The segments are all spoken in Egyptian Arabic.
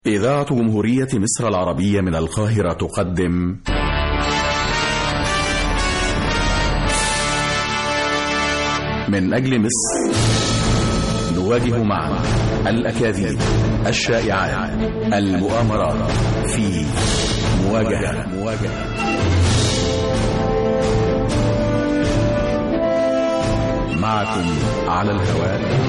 إذاعة جمهورية مصر العربية من القاهرة تقدم من أجل مصر نواجه معا الأكاذيب الشائعات المؤامرات في مواجهة مواجهة معكم على الهواء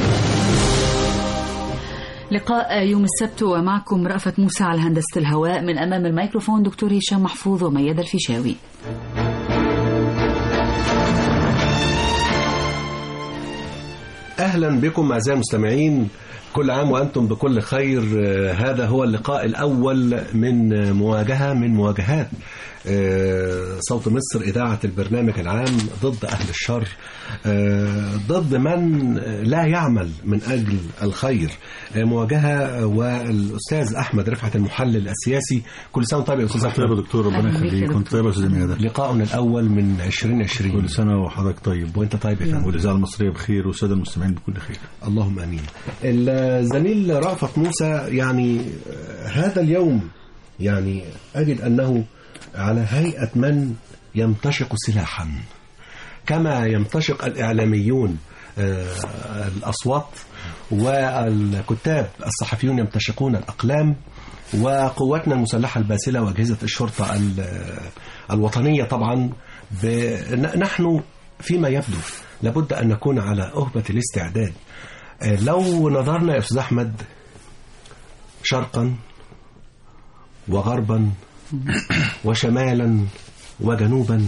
لقاء يوم السبت ومعكم رأفت موسى على هندسة الهواء من أمام الميكروفون دكتور هشام محفوظ وميادة الفيشاوي أهلا بكم أعزائي المستمعين كل عام وأنتم بكل خير آه، هذا هو اللقاء الأول من آه، مواجهة من مواجهات آه، صوت مصر إذاعة البرنامج العام ضد أهل الشر آه، ضد من لا يعمل من أجل الخير آه، مواجهة والأستاذ أحمد رفعت المحلل السياسي كل سنة طيب يا أستاذ طيب يا أحمد دكتور ربنا أهلا بيك يا يخليك دكتور. كنت طيب يا استاذ ميادة لقاؤنا الأول من 2020 كل سنه وحضرتك طيب وأنت طيب يا فندم والاذاعه المصريه بخير والساده المستمعين بكل خير اللهم امين. الزميل رأفت موسى يعني آه، هذا اليوم يعني اجد انه على هيئه من يمتشق سلاحا كما يمتشق الاعلاميون آه، الاصوات والكتاب الصحفيون يمتشقون الاقلام وقواتنا المسلحه الباسله واجهزه الشرطه ال- الوطنيه طبعا ب- نحن فيما يبدو لابد ان نكون على اهبه الاستعداد آه، لو نظرنا يا استاذ احمد شرقا وغربا وشمالا وجنوبا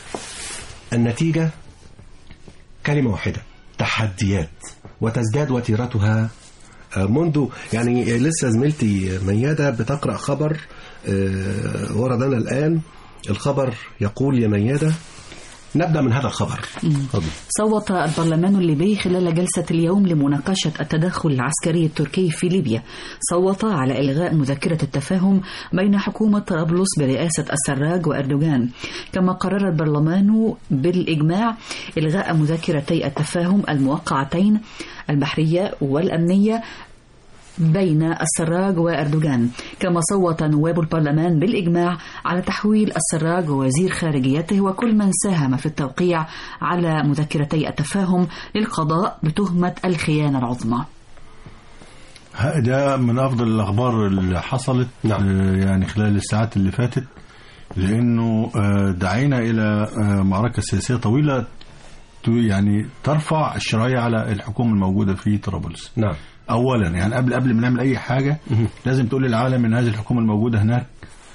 النتيجه كلمه واحده تحديات وتزداد وتيرتها آه، منذ يعني لسه زميلتي ميادة بتقرأ خبر آه، وردنا الآن الخبر يقول يا ميادة نبدأ من هذا الخبر اتفضل صوت البرلمان الليبي خلال جلسة اليوم لمناقشة التدخل العسكري التركي في ليبيا صوت على إلغاء مذكرة التفاهم بين حكومة طرابلس برئاسة السراج وأردوغان كما قرر البرلمان بالإجماع إلغاء مذكرتي التفاهم الموقعتين البحرية والأمنية بين السراج وأردوغان كما صوت نواب البرلمان بالإجماع على تحويل السراج ووزير خارجيته وكل من ساهم في التوقيع على مذكرتي التفاهم للقضاء بتهمة الخيانة العظمى ها- ده من افضل الاخبار اللي حصلت نعم. آه، يعني خلال الساعات اللي فاتت لانه آه، دعينا الى آه، معركه سياسيه طويله ت- يعني ترفع الشرعيه على الحكومه الموجوده في طرابلس نعم اولا يعني قبل قبل ما نعمل اي حاجه مهم. لازم تقول للعالم ان هذه الحكومه الموجوده هناك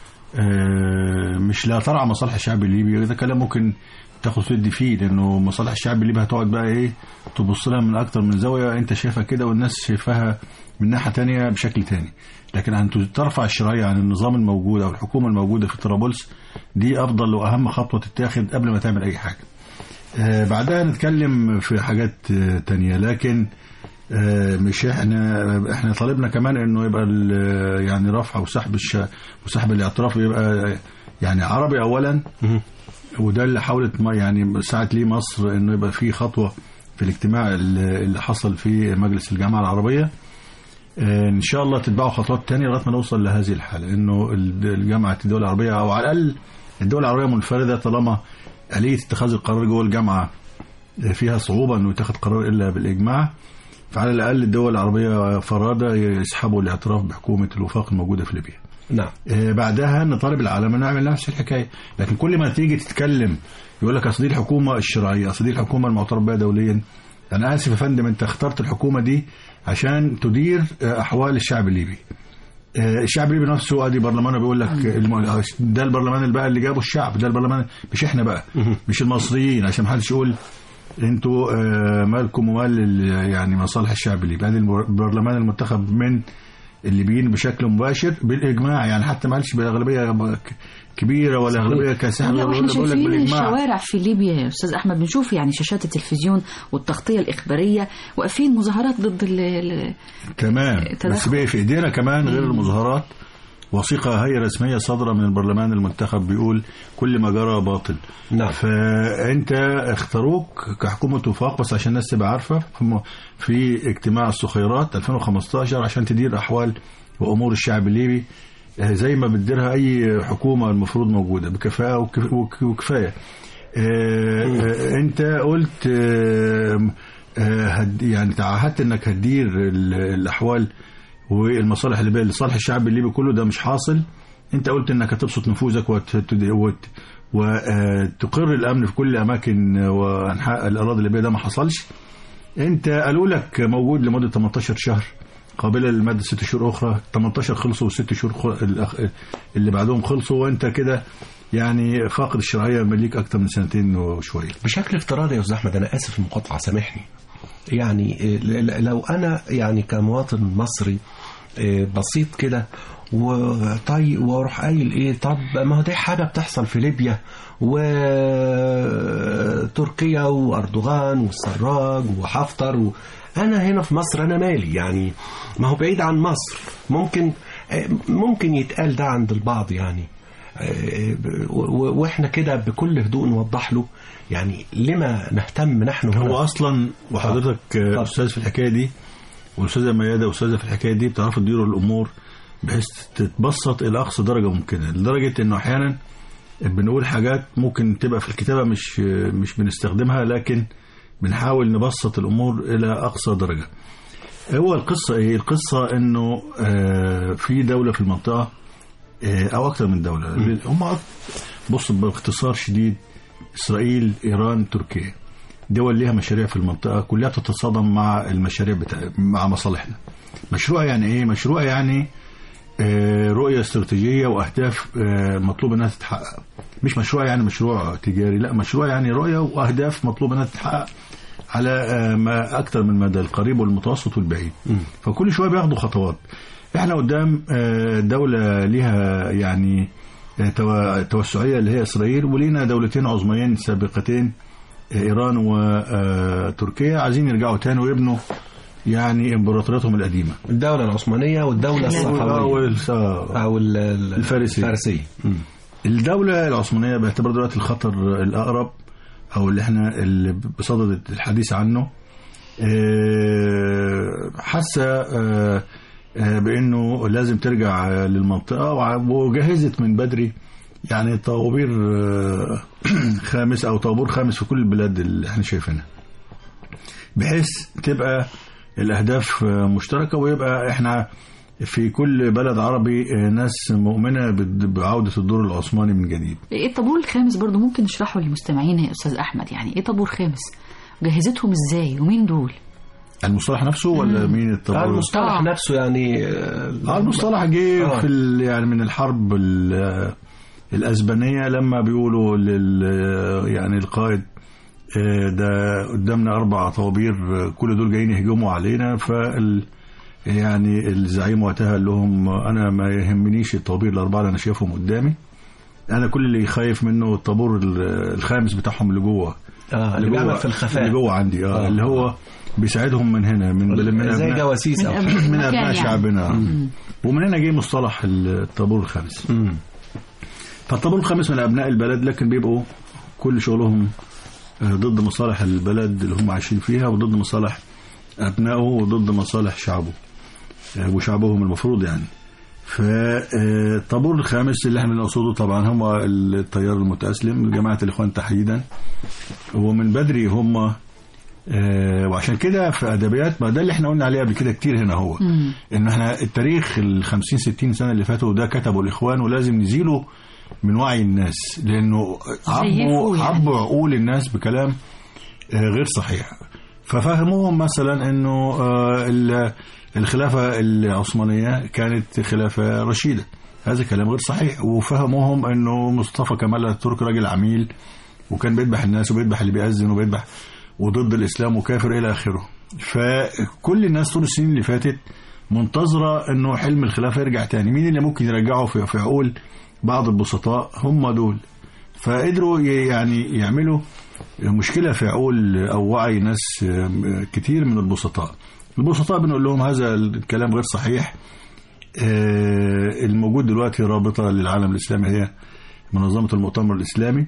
آه، مش لا ترعى مصالح الشعب الليبي ده كلام ممكن تاخد تدي فيه لانه مصالح الشعب الليبي هتقعد بقى ايه تبص لها من اكتر من زاويه انت شايفها كده والناس شايفاها من ناحيه تانية بشكل تاني لكن ان ترفع الشرعيه عن النظام الموجود او الحكومه الموجوده في طرابلس دي افضل واهم خطوه تتاخد قبل ما تعمل اي حاجه آه، بعدها نتكلم في حاجات آه، تانية لكن آه، مش احنا احنا طالبنا كمان انه يبقى ال- يعني رفع وسحب الش... وسحب الاعتراف يبقى يعني عربي اولا مهم. وده اللي حاولت ما يعني ساعت ليه مصر انه يبقى في خطوه في الاجتماع اللي اللي حصل في مجلس الجامعه العربيه آه، ان شاء الله تتبعوا خطوات تانية لغايه ما نوصل لهذه الحاله انه ال- الجامعه الدول العربيه او على الاقل الدول العربيه منفرده طالما اليه اتخاذ القرار جوه الجامعه فيها صعوبه انه يتخذ قرار الا بالاجماع فعلى الاقل الدول العربيه فرادى يسحبوا الاعتراف بحكومه الوفاق الموجوده في ليبيا. نعم آه، بعدها نطالب العالم انه يعمل نفس الحكايه، لكن كل ما تيجي تتكلم يقول لك اصل دي الحكومه الشرعيه، اصل دي الحكومه المعترف بها دوليا. انا اسف يا فندم انت اخترت الحكومه دي عشان تدير آه، احوال الشعب الليبي. آه، الشعب الليبي نفسه ادي برلمانه بيقول لك الم- ده البرلمان اللي بقى اللي جابه الشعب ده البرلمان مش احنا بقى مش المصريين عشان محدش يقول انتوا آه، مالكم ومال ال- يعني مصالح الشعب الليبي هذا البرلمان المنتخب من الليبيين بشكل مباشر بالاجماع يعني حتى ما قالش بالاغلبيه ب- ك- كبيره ولا اغلبيه كاسحه لا واحنا بقول لك شايفين بالاجماع الشوارع في ليبيا يا استاذ احمد بنشوف يعني شاشات التلفزيون والتغطيه الاخباريه واقفين مظاهرات ضد ال- ال- تمام بس تدخل. بقى في ايدينا كمان غير المظاهرات وثيقة هي رسمية صادرة من البرلمان المنتخب بيقول كل ما جرى باطل نعم. فأنت اختاروك كحكومة وفاق بس عشان الناس تبقى عارفة في م- في اجتماع الصخيرات 2015 عشان تدير أحوال وامور الشعب الليبي آه، زي ما بتديرها اي حكومه المفروض موجوده بكفاءه وكف- وك- وكفايه آه، آه، انت قلت آه، آه، هد- يعني تعهدت انك هتدير ال- الاحوال والمصالح الليبيه لصالح الشعب الليبي كله ده مش حاصل انت قلت انك هتبسط نفوذك وت- وت- وت- وتقر الامن في كل اماكن وانحاء الاراضي الليبيه ده ما حصلش انت قالوا لك موجود لمده 18 شهر قابله لمده ست شهور اخرى 18 خلصوا والست شهور خل- الأخ- اللي بعدهم خلصوا وانت كده يعني فاقد الشرعيه مليك اكتر من سنتين وشويه بشكل افتراضي يا استاذ احمد انا اسف المقاطعه سامحني يعني ل- ل- لو انا يعني كمواطن مصري آه، بسيط كده وطيب واروح قايل ايه طب ما هو دي حاجه بتحصل في ليبيا وتركيا واردوغان والسراج وحفتر و... انا هنا في مصر انا مالي يعني ما هو بعيد عن مصر ممكن آه، ممكن يتقال ده عند البعض يعني آه، و- واحنا كده بكل هدوء نوضح له يعني لما نهتم نحن هنا هو اصلا وحضرتك آه، طب. استاذ في الحكايه دي والاستاذه مياده استاذه في الحكايه دي بتعرفوا تديروا الامور بحيث تتبسط الى اقصى درجه ممكنه لدرجه انه احيانا بنقول حاجات ممكن تبقى في الكتابه مش مش بنستخدمها لكن بنحاول نبسط الامور الى اقصى درجه هو القصه ايه القصه انه آه، في دوله في المنطقه آه، او اكثر من دوله هم بص باختصار شديد اسرائيل ايران تركيا دول ليها مشاريع في المنطقه كلها تتصادم مع المشاريع بتاع مع مصالحنا مشروع يعني ايه مشروع يعني آه، رؤية استراتيجية وأهداف آه، مطلوب أنها تتحقق مش مشروع يعني مشروع تجاري لا مشروع يعني رؤية وأهداف مطلوب أنها تتحقق على آه، ما أكثر من مدى القريب والمتوسط والبعيد فكل شوية بياخدوا خطوات احنا قدام آه، دولة ليها يعني آه، تو- توسعية اللي هي إسرائيل ولينا دولتين عظميين سابقتين آه، إيران وتركيا عايزين يرجعوا تاني ويبنوا يعني امبراطوريتهم القديمة الدولة العثمانية والدولة الصفوية الصفوية أو ال- ال- الفارسية. الفارسية مم. الدولة العثمانية باعتبار دلوقتي الخطر الأقرب أو اللي احنا اللي بصدد الحديث عنه آه، حاسة آه، آه، بأنه لازم ترجع آه، للمنطقة وع- وجهزت من بدري يعني طوابير آه، خامس أو طابور خامس في كل البلاد اللي احنا شايفينها بحيث تبقى الأهداف آه، مشتركة ويبقى احنا في كل بلد عربي آه، ناس مؤمنة بد- بعودة الدور العثماني من جديد ايه الطابور الخامس برضو ممكن نشرحه للمستمعين يا استاذ احمد يعني ايه طابور خامس جهزتهم ازاي ومين دول المصطلح نفسه ولا مين آه، الطابور المصطلح آه. نفسه يعني آه، اه المصطلح جه آه. في ال- يعني من الحرب ال- الاسبانيه لما بيقولوا لل يعني القائد آه، ده قدامنا اربع طوابير آه، كل دول جايين يهجموا علينا فال يعني الزعيم وقتها قال لهم انا ما يهمنيش الطوابير الاربعه اللي انا شايفهم قدامي انا كل اللي خايف منه الطابور ال- الخامس بتاعهم اللي جوه آه اللي بيعمل في الخفاء اللي جوه عندي اه, آه. اللي هو بيساعدهم من هنا من من زي أبناء- جواسيس من أو أبناء حاجة. من المكان ابناء يعني. شعبنا ومن هنا جه مصطلح الطابور الخامس مم. فالطابور الخامس من ابناء البلد لكن بيبقوا كل شغلهم آه، ضد مصالح البلد اللي هم عايشين فيها وضد مصالح ابنائه وضد مصالح شعبه آه، وشعبهم المفروض يعني فالطابور الخامس اللي احنا بنقصده طبعا هم التيار المتأسلم جماعة الإخوان تحديدا ومن بدري هم آه، وعشان كده في ادبيات ما ده اللي احنا قلنا عليه قبل كده كتير هنا هو مم. ان احنا التاريخ ال 50 60 سنه اللي فاتوا ده كتبه الاخوان ولازم نزيله من وعي الناس لانه عبوا زيفوا يعني. عبوا عقول الناس بكلام آه، غير صحيح ففهموهم مثلا انه آه، ال- الخلافه العثمانيه كانت خلافه رشيده هذا كلام غير صحيح وفهموهم انه مصطفى كمال اتاتورك راجل عميل وكان بيذبح الناس وبيذبح اللي بيأذن وبيذبح وضد الاسلام وكافر الى اخره فكل الناس طول السنين اللي فاتت منتظره انه حلم الخلافه يرجع تاني مين اللي ممكن يرجعه في في عقول بعض البسطاء هم دول فقدروا ي- يعني يعملوا مشكله في عقول او وعي ناس كتير من البسطاء البسطاء بنقول لهم هذا الكلام غير صحيح آه، الموجود دلوقتي رابطه للعالم الاسلامي هي منظمه المؤتمر الاسلامي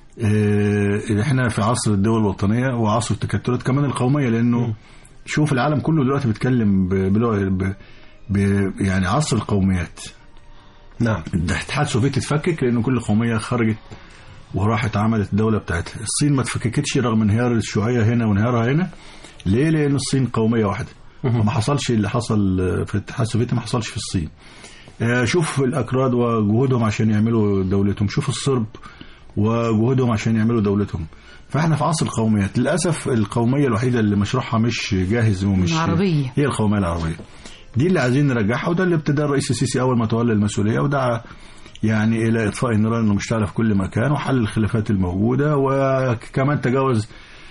آه، احنا في عصر الدول الوطنيه وعصر التكتلات كمان القوميه لانه شوف العالم كله دلوقتي بيتكلم ب- بلغه ب- ب- يعني عصر القوميات نعم الاتحاد السوفيتي اتفكك لان كل قوميه خرجت وراحت عملت الدوله بتاعتها الصين ما اتفككتش رغم انهيار الشيوعيه هنا وانهيارها هنا ليه لان الصين قوميه واحده وما حصلش اللي حصل في الاتحاد السوفيتي ما حصلش في الصين آه، شوف الاكراد وجهودهم عشان يعملوا دولتهم شوف الصرب وجهودهم عشان يعملوا دولتهم فاحنا في عصر القوميات للاسف القوميه الوحيده اللي مشروعها مش جاهز ومش العربية. هي القوميه العربيه دي اللي عايزين نرجعها وده اللي ابتدى الرئيس السيسي اول ما تولى المسؤوليه ودعا يعني الى اطفاء النيران المشتعله في كل مكان وحل الخلافات الموجوده وكمان تجاوز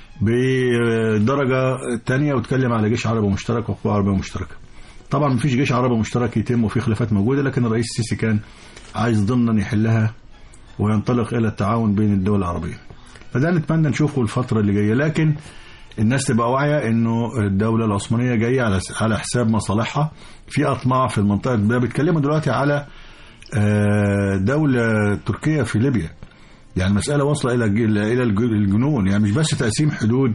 بدرجه تانية واتكلم على جيش عربي مشترك وقوى عربيه مشتركه. طبعا مفيش جيش عربي مشترك يتم وفي خلافات موجوده لكن الرئيس السيسي كان عايز ضمنا يحلها وينطلق الى التعاون بين الدول العربيه. فده نتمنى نشوفه الفتره اللي جايه لكن الناس تبقى واعيه انه الدوله العثمانيه جايه على على حساب مصالحها في اطماع في المنطقه ده بيتكلموا دلوقتي على آه، دوله تركيه في ليبيا يعني المساله واصله الى الج- الى الج- الجنون يعني مش بس تقسيم حدود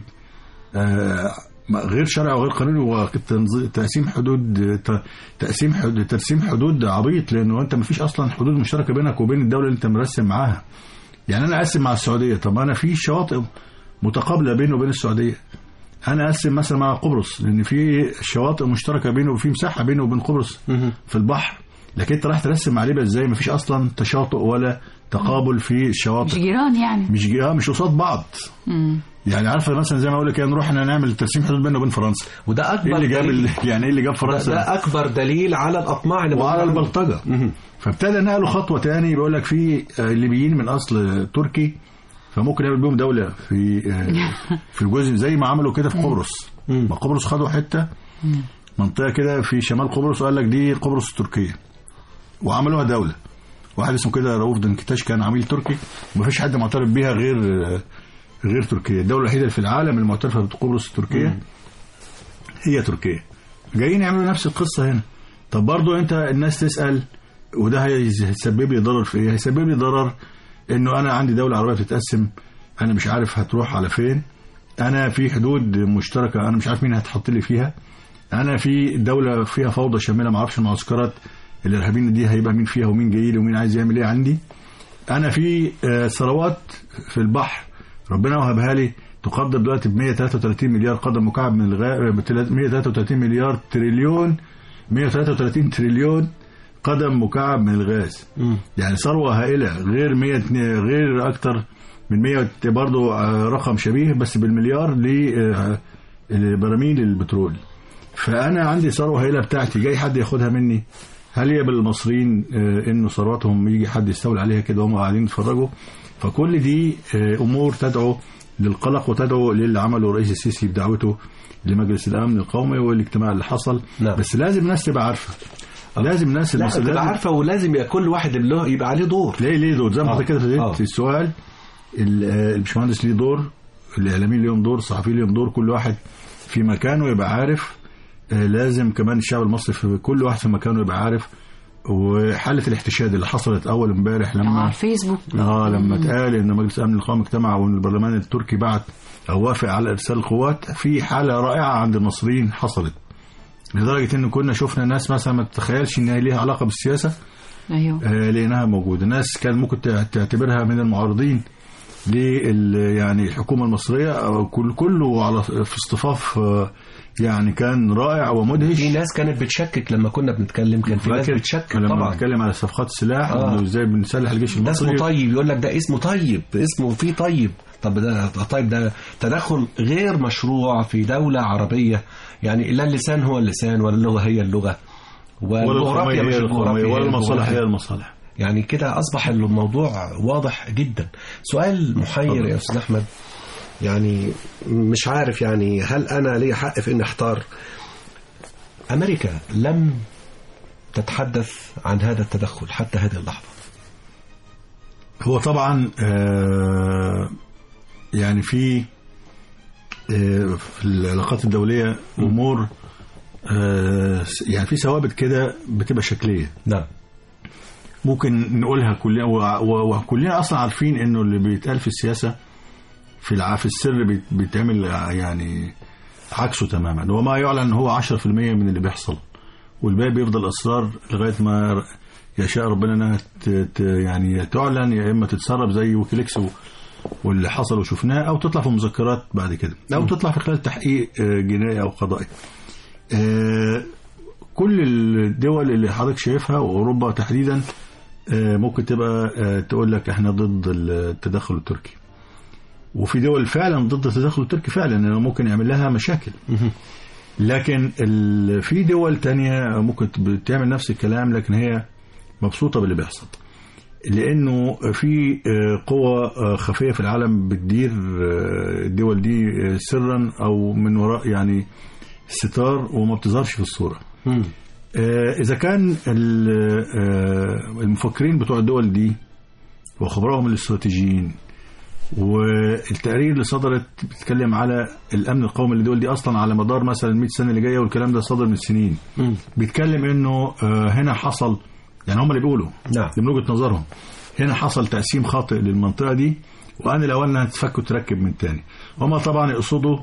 آه، غير شرعي وغير قانوني وتقسيم حدود ت- تقسيم حدود ترسيم حدود عبيط لانه انت ما فيش اصلا حدود مشتركه بينك وبين الدوله اللي انت مرسم معاها يعني انا اقسم مع السعوديه طب انا في شواطئ متقابله بينه وبين السعوديه انا اقسم مثلا مع قبرص لان في شواطئ مشتركه بينه وفي مساحه بينه وبين قبرص في البحر لكن انت رايح ترسم مع ليبيا ازاي مفيش اصلا تشاطؤ ولا تقابل في مش الشواطئ جيران يعني مش جي- اه مش قصاد بعض مم. يعني عارفه مثلا زي ما اقول لك يعني نروح احنا نعمل ترسيم حدود بيننا وبين فرنسا وده ايه اكبر اللي جاب دليل ال- يعني ايه اللي جاب ده, فرنسا ده اكبر دليل على الاطماع اللي وعلى موجودة. البلطجه مهم. فابتدى نقلوا خطوه تاني بيقول لك في آه، ليبيين من اصل تركي فممكن يعمل بيهم دوله في آه، في جزء زي ما عملوا كده في قبرص مم. ما قبرص خدوا حته منطقه كده في شمال قبرص وقال لك دي قبرص التركيه وعملوها دوله واحد اسمه كده رؤوف دنكتاش كان عميل تركي ومفيش حد معترف بيها غير آه، غير تركيا الدوله الوحيده اللي في العالم المعترفه بقبرص التركيه هي تركيا جايين يعملوا نفس القصه هنا طب برضو انت الناس تسال وده هيز- هيسبب لي ضرر في ايه هيسبب لي ضرر انه انا عندي دوله عربيه بتتقسم انا مش عارف هتروح على فين انا في حدود مشتركه انا مش عارف مين هتحط لي فيها انا في دوله فيها فوضى شامله ما اعرفش المعسكرات الارهابيين دي هيبقى مين فيها ومين جاي لي ومين عايز يعمل ايه عندي انا في آه، ثروات في البحر ربنا وهبها لي تقدر دلوقتي ب 133 مليار قدم مكعب من الغاء ب 133 مليار تريليون 133 تريليون قدم مكعب من الغاز مم. يعني ثروه هائله غير 100 غير اكتر من 100 برضه آه، رقم شبيه بس بالمليار لبراميل البترول فانا عندي ثروه هائله بتاعتي جاي حد ياخدها مني هل يقبل المصريين آه، انه ثرواتهم يجي حد يستولي عليها كده وهم قاعدين يتفرجوا فكل دي آه، امور تدعو للقلق وتدعو للي عمله الرئيس السيسي بدعوته لمجلس الامن القومي والاجتماع اللي حصل نعم. بس لازم الناس تبقى عارفه لازم الناس لا المصريين تبقى لازم- عارفه ولازم يبقى كل واحد له يبقى عليه دور ليه ليه دور زي ما آه. حضرتك كده ابتديت آه. السؤال ال- آه، الباشمهندس ليه دور الاعلاميين ليهم دور الصحفيين ليهم دور كل واحد في مكانه يبقى عارف آه، لازم كمان الشعب المصري في كل واحد في مكانه يبقى عارف وحاله الاحتشاد اللي حصلت اول امبارح على لما الفيسبوك اه لما اتقال ان مجلس الامن القومي اجتمع وان البرلمان التركي بعت او وافق على ارسال القوات في حاله رائعه عند المصريين حصلت لدرجه ان كنا شفنا ناس مثلا ما تتخيلش ان هي ليها علاقه بالسياسه ايوه آه، لقيناها موجوده ناس كان ممكن تع- تعتبرها من المعارضين لل يعني الحكومه المصريه أو كل كله على في اصطفاف آه، يعني كان رائع في ومدهش ناس كانت بتشكك لما كنا بنتكلم كان في ناس فاكر بتشكك لما طبعا بنتكلم على صفقات السلاح آه. وإنه ازاي بنسلح الجيش ده اسمه المصري طيب يقول لك ده اسمه طيب اسمه فيه طيب طب ده طيب ده تدخل غير مشروع في دولة عربية يعني لا اللسان هو اللسان ولا اللغة هي اللغة ولا والجغرافيا القوميه مش هي القوميه الجغرافيا ولا هي المصالح هي الجغرافيا. المصالح يعني كده أصبح الموضوع واضح جدا سؤال محير اتفضل. يا أستاذ أحمد يعني مش عارف يعني هل أنا لي حق في إني أحتار أمريكا لم تتحدث عن هذا التدخل حتى هذه اللحظة هو طبعا آه، يعني في آه، في العلاقات الدوليه امور آه، يعني في ثوابت كده بتبقى شكليه نعم ممكن نقولها كلنا و- و- وكلنا اصلا عارفين انه اللي بيتقال في السياسه في الع- في السر بيت- بيتعمل يعني عكسه تماما وما يعلن هو 10% من اللي بيحصل والباقي بيفضل اسرار لغايه ما يشاء ربنا انها ت- ت- يعني تعلن يا اما تتسرب زي ويكيليكس و- واللي حصل وشفناه او تطلع في مذكرات بعد كده او تطلع في خلال تحقيق آه، جنائي او قضائي آه، كل الدول اللي حضرتك شايفها واوروبا تحديدا آه، ممكن تبقى آه، تقول لك احنا ضد التدخل التركي وفي دول فعلا ضد التدخل التركي فعلا انه ممكن يعمل لها مشاكل لكن ال- في دول تانية ممكن بتعمل نفس الكلام لكن هي مبسوطة باللي بيحصل لانه في آه، قوى آه، خفيه في العالم بتدير آه، الدول دي آه، سرا او من وراء يعني ستار وما بتظهرش في الصوره مم. آه، إذا كان ال- آه، المفكرين بتوع الدول دي وخبرائهم الاستراتيجيين والتقارير اللي صدرت بتتكلم على الأمن القومي للدول دي أصلا على مدار مثلا 100 سنة اللي جاية والكلام ده صدر من سنين مم. بيتكلم إنه آه، هنا حصل يعني هم اللي بيقولوا نعم. دي من وجهة نظرهم هنا حصل تقسيم خاطئ للمنطقة دي وأنا الأول إنها تفك وتركب من تاني هم طبعا يقصدوا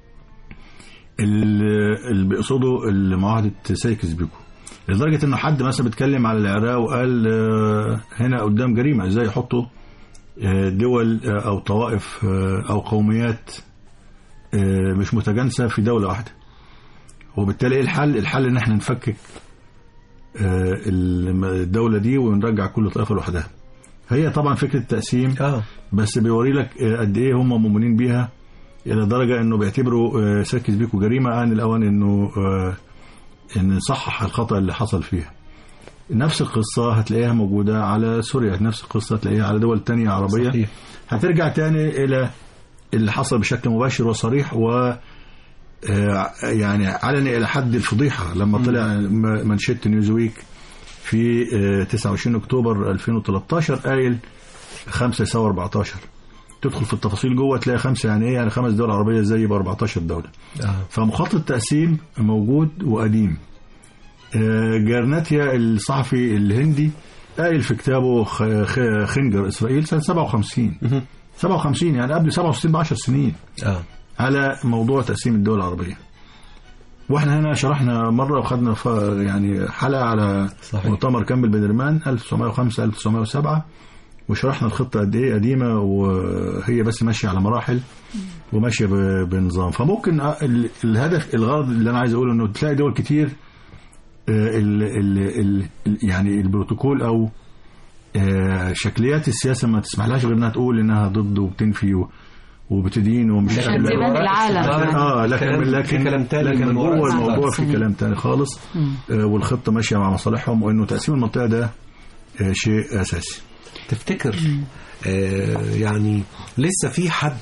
ال- اللي بيقصدوا معاهدة سايكس بيكو لدرجة انه حد مثلا بيتكلم على العراق وقال آه، هنا قدام جريمة ازاي يحطوا آه، دول آه، او طوائف آه، او قوميات آه، مش متجانسة في دولة واحدة وبالتالي ايه الحل الحل ان احنا نفكك آه، الدولة دي ونرجع كل طائفة لوحدها هي طبعا فكرة تقسيم اه بس بيوري لك آه، قد ايه هم مؤمنين بيها الى درجه انه بيعتبروا آه، ساكس بيكو جريمه ان الاوان انه آه، ان نصحح الخطا اللي حصل فيها نفس القصه هتلاقيها موجوده على سوريا نفس القصه هتلاقيها على دول تانية عربيه صحيح. هترجع تاني الى اللي حصل بشكل مباشر وصريح و آه، يعني علني الى حد الفضيحه لما طلع م- منشيت نيوزويك في آه، 29 اكتوبر 2013 قايل 5 يساوي 14 تدخل في التفاصيل جوه تلاقي خمسه يعني ايه يعني خمس دول عربيه زي ب 14 دوله آه. فمخطط التقسيم موجود وقديم آه، جارناتيا الصحفي الهندي قايل في كتابه خ- خ- خنجر اسرائيل سنه 57 مهم. 57 يعني قبل 67 ب 10 سنين اه على موضوع تقسيم الدول العربية واحنا هنا شرحنا مرة وخدنا ف- يعني حلقة على صحيح. مؤتمر كامبل بنرمان 1905 1907 وشرحنا الخطة قد ايه قديمة وهي بس ماشية على مراحل وماشية ب- بنظام فممكن أ- ال- الهدف الغرض اللي انا عايز اقوله انه تلاقي دول كتير آه، ال ال ال ال- يعني البروتوكول او آه، شكليات السياسة ما تسمحلهاش غير انها تقول انها ضد وبتنفي و- وبتدين ومش عشان قابلة. تبان العالم يعني. اه لكن كلام- في لكن كلام تاني لكن من وراء جوه الستار. الموضوع في صحيح. كلام تاني خالص آه والخطه ماشيه مع مصالحهم وانه تقسيم المنطقه ده آه شيء اساسي تفتكر آه يعني لسه في حد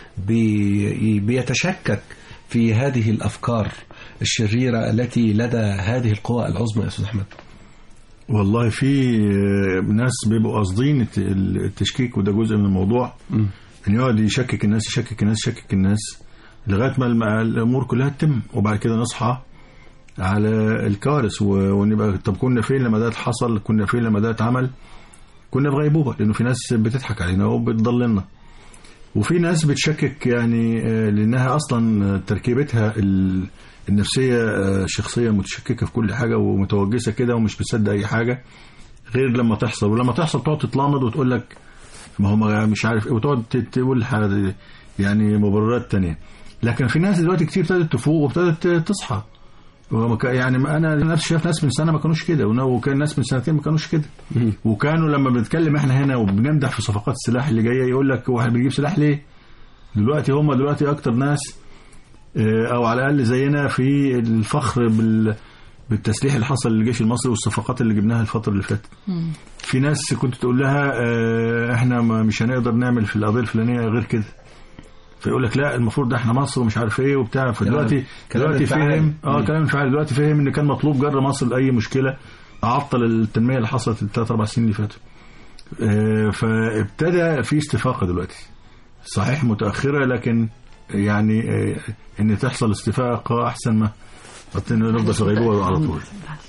بي بيتشكك في هذه الافكار الشريره التي لدى هذه القوى العظمى يا استاذ احمد والله في آه، ناس بيبقوا قاصدين الت- التشكيك وده جزء من الموضوع ان يقعد يشكك الناس يشكك الناس يشكك الناس لغايه ما الم- الامور كلها تتم وبعد كده نصحى على الكوارث و- ونبقى طب كنا فين لما ده حصل كنا فين لما ده اتعمل كنا في غيبوبه لانه في ناس بتضحك علينا وبتضللنا وفي ناس بتشكك يعني آه، لانها اصلا تركيبتها ال- النفسيه آه، شخصيه متشككه في كل حاجه ومتوجسه كده ومش بتصدق اي حاجه غير لما تحصل ولما تحصل تقعد تتلامض وتقول لك ما هو مش عارف ايه وتقعد ت- تقول حاجة- يعني مبررات تانية لكن في ناس دلوقتي كتير ابتدت تفوق وابتدت تصحى وما كا- يعني ما انا نفسي شايف ناس من سنه ما كانوش كده ون- وكان ناس من سنتين ما كانوش كده وكانوا لما بنتكلم احنا هنا وبنمدح في صفقات السلاح اللي جايه يقول لك هو احنا بنجيب سلاح ليه؟ دلوقتي هم دلوقتي اكتر ناس آه، او على الاقل زينا في الفخر بال بالتسليح اللي حصل للجيش المصري والصفقات اللي جبناها الفتره اللي فاتت في ناس كنت تقول لها آه، احنا ما مش هنقدر نعمل في القضيه الفلانيه غير كده فيقول لك لا المفروض ده احنا مصر ومش عارف ايه وبتاع فدلوقتي كلام دلوقتي انفعالي. فهم اه مم. كلام انفعالي دلوقتي فهم ان كان مطلوب جر مصر لاي مشكله عطل التنميه اللي حصلت الثلاث اربع سنين اللي فاتوا آه، فابتدى في استفاقه دلوقتي صحيح متاخره لكن يعني آه، ان تحصل استفاقه احسن ما إن نفضل في غيبوبه على طول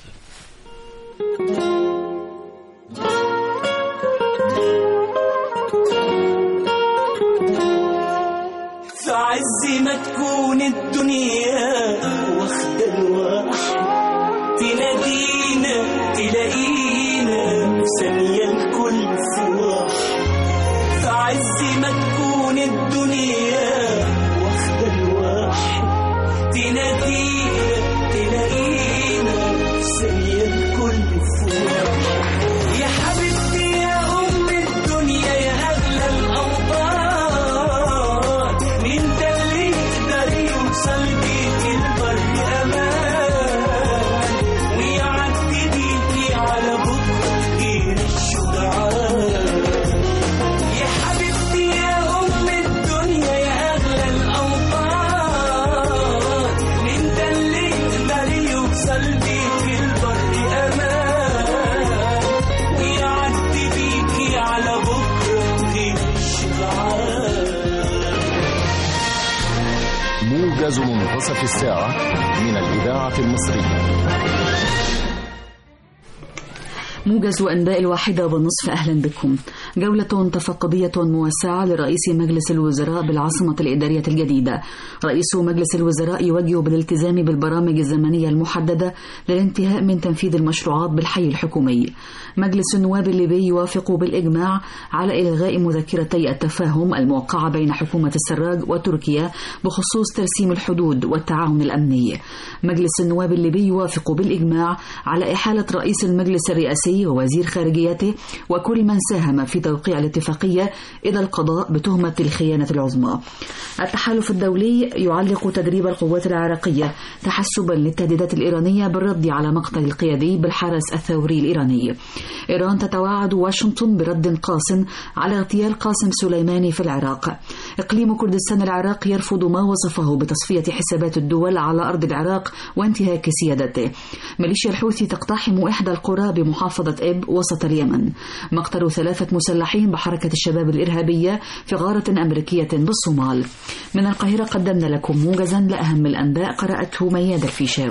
في عز ما تكون الدنيا واخدة الواحد تنادينا تلاقينا في ثانية الكل فراح في عز ما تكون الدنيا واخدة الواحد تنادينا تلاقينا في ثانية الكل فراح يا حبيبتي يا أم الدنيا يا أغلى الأوطان مين ده اللي يقدر يوصل بيك البر أمان ويعدي بيكي على بكرة غير الشجعان يا حبيبتي يا أم الدنيا يا أغلى الأوطان مين ده اللي يقدر يوصل بيك البر أمان ويعدي بيكي على بكرة غير الشجعان موجز منتصف الساعة من الإذاعة المصرية موجز أنباء الواحدة والنصف أهلا بكم جولة تفقدية موسعة لرئيس مجلس الوزراء بالعاصمة الإدارية الجديدة رئيس مجلس الوزراء يوجه بالالتزام بالبرامج الزمنية المحددة للانتهاء من تنفيذ المشروعات بالحي الحكومي مجلس النواب الليبي يوافق بالإجماع على إلغاء مذكرتي التفاهم الموقعة بين حكومة السراج وتركيا بخصوص ترسيم الحدود والتعاون الأمني مجلس النواب الليبي يوافق بالإجماع على إحالة رئيس المجلس الرئاسي ووزير خارجيته وكل من ساهم في توقيع الاتفاقية إلى القضاء بتهمة الخيانة العظمى التحالف الدولي يعلق تدريب القوات العراقية تحسبا للتهديدات الإيرانية بالرد على مقتل القيادي بالحرس الثوري الإيراني إيران تتوعد واشنطن برد قاس على اغتيال قاسم سليماني في العراق إقليم كردستان العراق يرفض ما وصفه بتصفية حسابات الدول على أرض العراق وانتهاك سيادته ميليشيا الحوثي تقتحم إحدى القرى بمحافظة إب وسط اليمن مقتل ثلاثة مسلحين بحركة الشباب الإرهابية في غارة أمريكية بالصومال من القاهرة قدمنا لكم موجزا لأهم الأنباء قرأته مياد الفيشاوي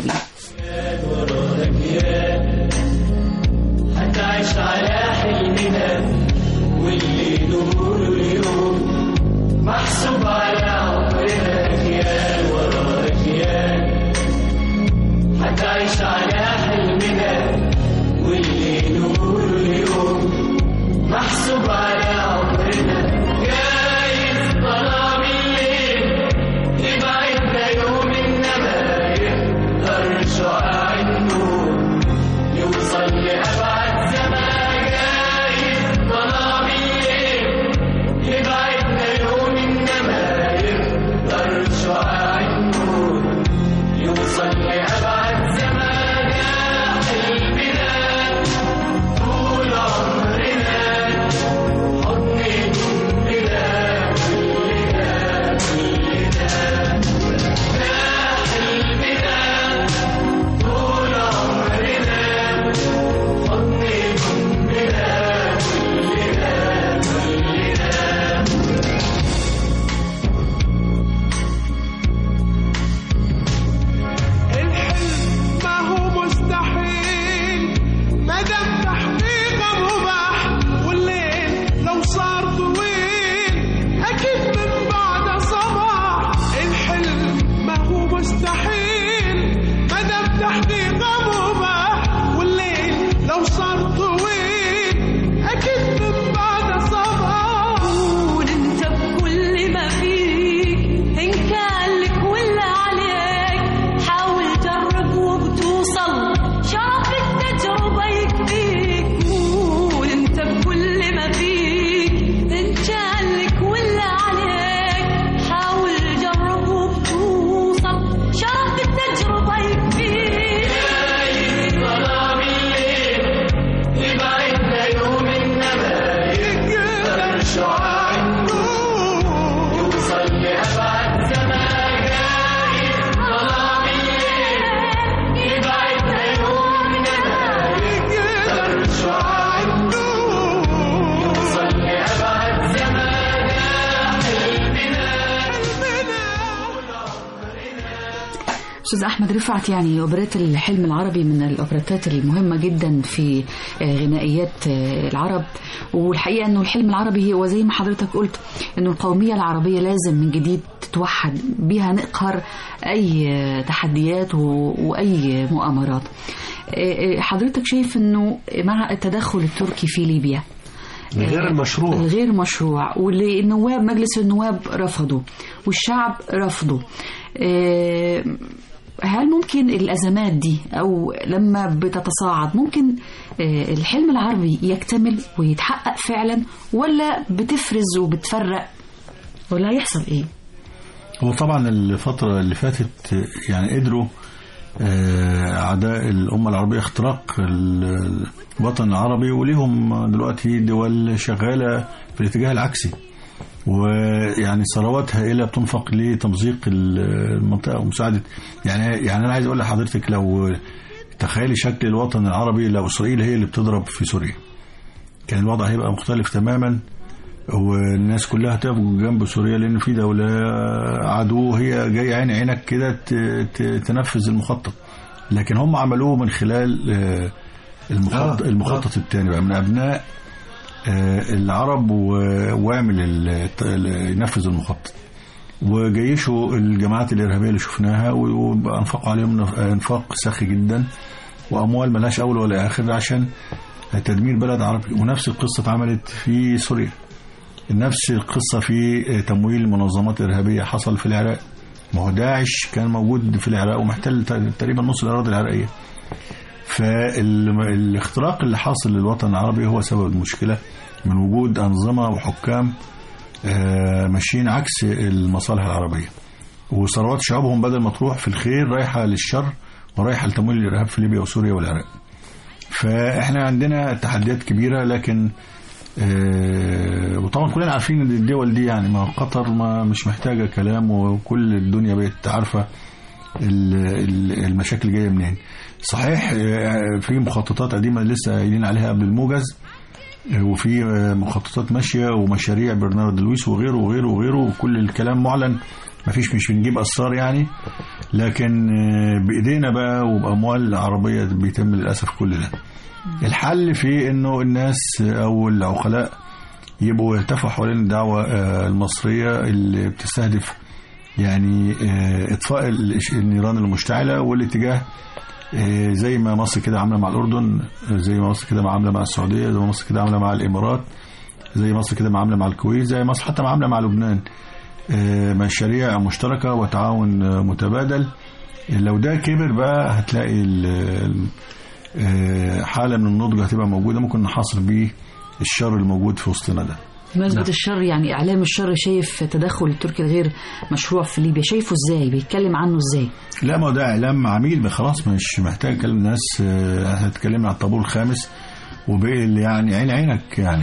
هتعيش على حلمنا واللي نقوله اليوم محسوب على عمرنا أجيال ورا أجيال هتعيش على حلمنا واللي نقوله اليوم محسوب على عمرنا جايز ظلام الليل يبعدنا يوم إنما يقدر شعاع النور يوصل لأبعد زمان جايز ظلام الليل يبعدنا يوم إنما يقدر شعاع النور يوصل لأبعد زمان يا حلمنا طول عمرنا حضن جنبنا كلنا كلنا يا حلمنا طول عمرنا حضن جنبنا كلنا كلنا الحلم ما هو مستحيل ما دام تحقيقه مباح والليل لو صار طويل اكيد من بعد صباح الحلم ما هو مستحيل ما دام تحقيقه مباح والليل لو صار طويل اكيد من بعد صباح قول انت بكل ما فيك ان كان لك ولا عليك حاول جرب وبتوصل شرف التجربة يكفيك قول انت بكل ما فيك ان كان لك ولا عليك حاول جرب وبتوصل شرف التجربة يكفيك ظلام الليل يبعدنا يوم إنما يقدر شعاع النور يوصل لأبعد زمان جايز ظلام الليل يبعدنا يوم إنما يقدر شعاع النور يوصل لأبعد زمان يا حلمنا أستاذ أحمد رفعت يعني أوبريت الحلم العربي من الأوبريتات المهمة جدا في آه، غنائيات آه، العرب والحقيقة أنه الحلم العربي هو زي ما حضرتك قلت أنه القومية العربية لازم من جديد تتوحد بها نقهر أي آه، تحديات و- وأي مؤامرات آه، آه، حضرتك شايف انه مع التدخل التركي في ليبيا غير المشروع الغير مشروع واللي النواب مجلس النواب رفضوا والشعب رفضوا آه، هل ممكن الأزمات دي أو لما بتتصاعد ممكن آه، الحلم العربي يكتمل ويتحقق فعلا ولا بتفرز وبتفرق ولا هيحصل إيه؟ هو طبعا الفترة اللي فاتت يعني قدروا آه، أعداء الأمة العربية اختراق ال- الوطن العربي وليهم دلوقتي دول شغالة في الاتجاه العكسي ويعني ثروات هائلة بتنفق لتمزيق ال- المنطقة ومساعدة يعني يعني أنا عايز أقول لحضرتك لو تخيلي شكل الوطن العربي لو إسرائيل هي اللي بتضرب في سوريا كان الوضع هيبقى مختلف تماما والناس كلها تقف جنب سوريا لان في دوله عدو هي جايه عين عينك كده ت- ت- تنفذ المخطط لكن هم عملوه من خلال آه، المخطط, آه، المخطط الثاني بقى من ابناء آه، العرب و- واعمل ال- ال- ينفذ المخطط وجيشوا الجماعات الارهابيه اللي شفناها و- وانفقوا عليهم نف- انفاق سخي جدا واموال ملهاش اول ولا اخر عشان تدمير بلد عربي ونفس القصه اتعملت في سوريا نفس القصة في تمويل منظمات إرهابية حصل في العراق ما هو داعش كان موجود في العراق ومحتل تقريبا نص الأراضي العراقية فالاختراق اللي حاصل للوطن العربي هو سبب المشكلة من وجود أنظمة وحكام آه، ماشيين عكس المصالح العربية وثروات شعوبهم بدل ما تروح في الخير رايحة للشر ورايحة لتمويل الإرهاب في ليبيا وسوريا والعراق فاحنا عندنا تحديات كبيرة لكن آه، وطبعا كلنا عارفين ان الدول دي يعني ما قطر ما مش محتاجه كلام وكل الدنيا بقت عارفه ال- ال- المشاكل جايه منين صحيح آه، في مخططات قديمه لسه قايلين عليها قبل الموجز آه، وفي آه، مخططات ماشيه ومشاريع برنارد لويس وغيره وغيره وغيره وكل الكلام معلن ما فيش مش بنجيب اسرار يعني لكن آه، بايدينا بقى وباموال عربيه بيتم للاسف كل ده الحل في انه الناس او العقلاء يبقوا يلتفوا حوالين الدعوة آه، المصرية اللي بتستهدف يعني آه، اطفاء ال- النيران المشتعلة والاتجاه آه، زي ما مصر كده عاملة مع الأردن آه، زي ما مصر كده عاملة مع السعودية زي ما مصر كده عاملة مع الإمارات زي مصر كده عاملة مع الكويت زي مصر حتى عاملة مع لبنان آه، مشاريع مشتركة وتعاون آه، متبادل لو ده كبر بقى هتلاقي ال- ال- آه، حالة من النضج هتبقى موجودة ممكن نحاصر بيه الشر الموجود في وسطنا ده بمناسبة الشر يعني إعلام الشر شايف تدخل التركي الغير مشروع في ليبيا شايفه إزاي بيتكلم عنه إزاي لا ما هو ده اعلام عميل بقى خلاص مش محتاج اكلم الناس آه، احنا اتكلمنا على الطابور الخامس وبقي اللي يعني عين عينك يعني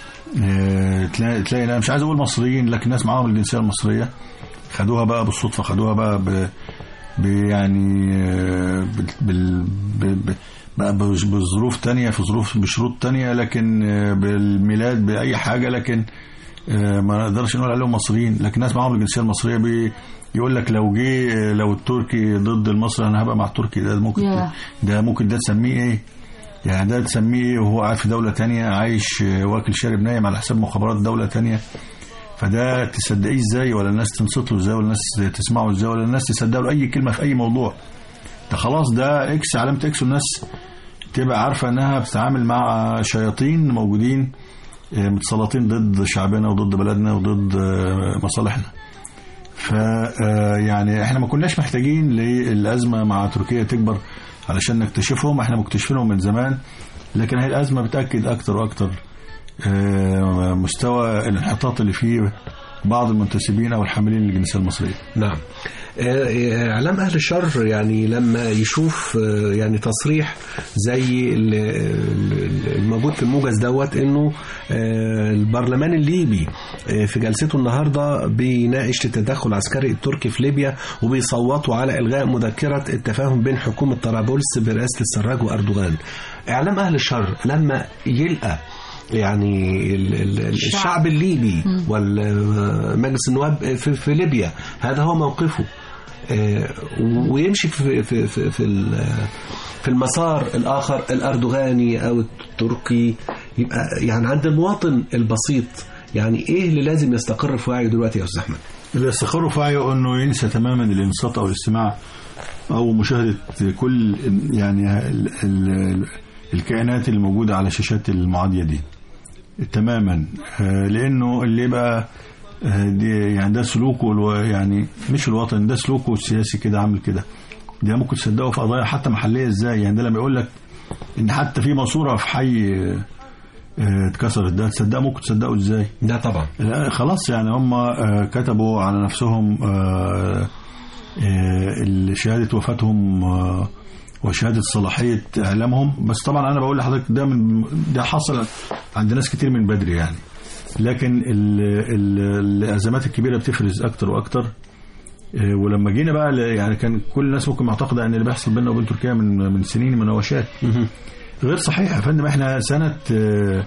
آه، تلاقي تلاقي انا مش عايز اقول مصريين لكن ناس معاهم الجنسيه المصريه خدوها بقى بالصدفه خدوها بقى ب ب- يعني آه، بال بال ب- ب- بقى بظ- بظروف تانية في ظروف بشروط تانية لكن آه، بالميلاد بأي حاجة لكن آه، ما نقدرش نقول عليهم مصريين لكن ناس معاهم الجنسية المصرية بي يقول لك لو جه آه، لو التركي ضد المصري انا هبقى مع التركي ده ممكن يا. ده ممكن ده تسميه ايه يعني ده تسميه ايه وهو قاعد في دولة تانية عايش آه، واكل شارب نايم على حساب مخابرات دولة تانية فده تصدقيه ازاي ولا الناس تنصت له ازاي ولا الناس تسمعه ازاي ولا الناس تصدق له اي كلمة في اي موضوع ده خلاص ده اكس علامة اكس والناس تبقى عارفة انها بتتعامل مع شياطين موجودين آه، متسلطين ضد شعبنا وضد بلدنا وضد آه، مصالحنا ف آه، يعني احنا ما كناش محتاجين للازمه مع تركيا تكبر علشان نكتشفهم احنا مكتشفينهم من زمان لكن هي الازمه بتاكد اكتر واكتر آه، مستوى الانحطاط اللي فيه بعض المنتسبين او الحاملين للجنسيه المصريه نعم آه، اعلام اهل الشر يعني لما يشوف آه، يعني تصريح زي ال- ال- الموجود في الموجز دوت انه آه، البرلمان الليبي آه، في جلسته النهارده بيناقش التدخل العسكري التركي في ليبيا وبيصوتوا على الغاء مذكره التفاهم بين حكومه طرابلس برئاسه السراج واردوغان اعلام اهل الشر لما يلقى يعني ال- ال- الشعب الليبي والمجلس النواب في, في ليبيا هذا هو موقفه آه، ويمشي في في في في ال- في المسار الاخر الاردوغاني او التركي يبقى يعني عند المواطن البسيط يعني ايه اللي لازم يستقر في وعيه دلوقتي يا استاذ احمد؟ اللي يستقر في وعيه انه ينسى تماما الانصات او الاستماع او مشاهده كل يعني ال ال الكائنات الموجوده على شاشات المعاديه دي تماما آه، لانه اللي يبقى آه، دي يعني ده سلوكه الو- يعني مش الوطني ده سلوكه السياسي كده عامل كده ده ممكن تصدقه في قضايا حتى محليه ازاي يعني ده لما يقول لك ان حتى في ماسوره في حي آه، آه، اتكسرت ده تصدقه ممكن تصدقه ازاي لا طبعا لا خلاص يعني هم آه، كتبوا على نفسهم آه، آه، شهادة وفاتهم آه، وشهادة صلاحية إعلامهم بس طبعا أنا بقول لحضرتك ده من ده حصل عند ناس كتير من بدري يعني لكن ال ال الأزمات الكبيرة بتفرز أكتر وأكتر آه، ولما جينا بقى ل- يعني كان كل الناس ممكن معتقدة أن اللي بيحصل بيننا وبين تركيا من من سنين مناوشات غير صحيح يا فندم احنا سنة آه،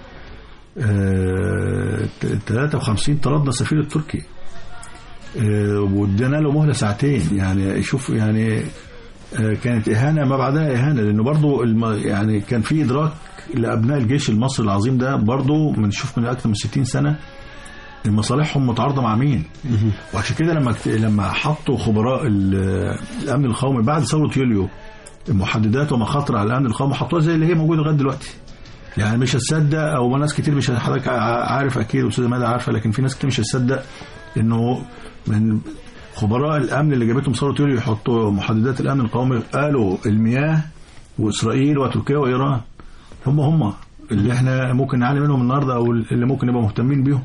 آه، 53 طردنا السفير التركي آه، وادينا له مهله ساعتين يعني شوف يعني آه، كانت اهانه ما بعدها اهانه لانه برضه الم- يعني كان في ادراك لابناء الجيش المصري العظيم ده برضه من شوف من اكثر من 60 سنه مصالحهم متعارضه مع مين وعشان كده لما كت- لما حطوا خبراء ال- الامن القومي بعد ثوره يوليو المحددات ومخاطر على الامن القومي حطوها زي اللي هي موجوده لغايه دلوقتي يعني مش هتصدق او ناس كتير مش حضرتك ع- عارف اكيد واستاذه ماده عارفه لكن في ناس كتير مش هتصدق انه من خبراء الامن اللي جابتهم ثوره يوليو يحطوا محددات الامن القومي قالوا المياه واسرائيل وتركيا وايران هم هم اللي احنا ممكن نعاني منهم النهارده او اللي ممكن نبقى مهتمين بيهم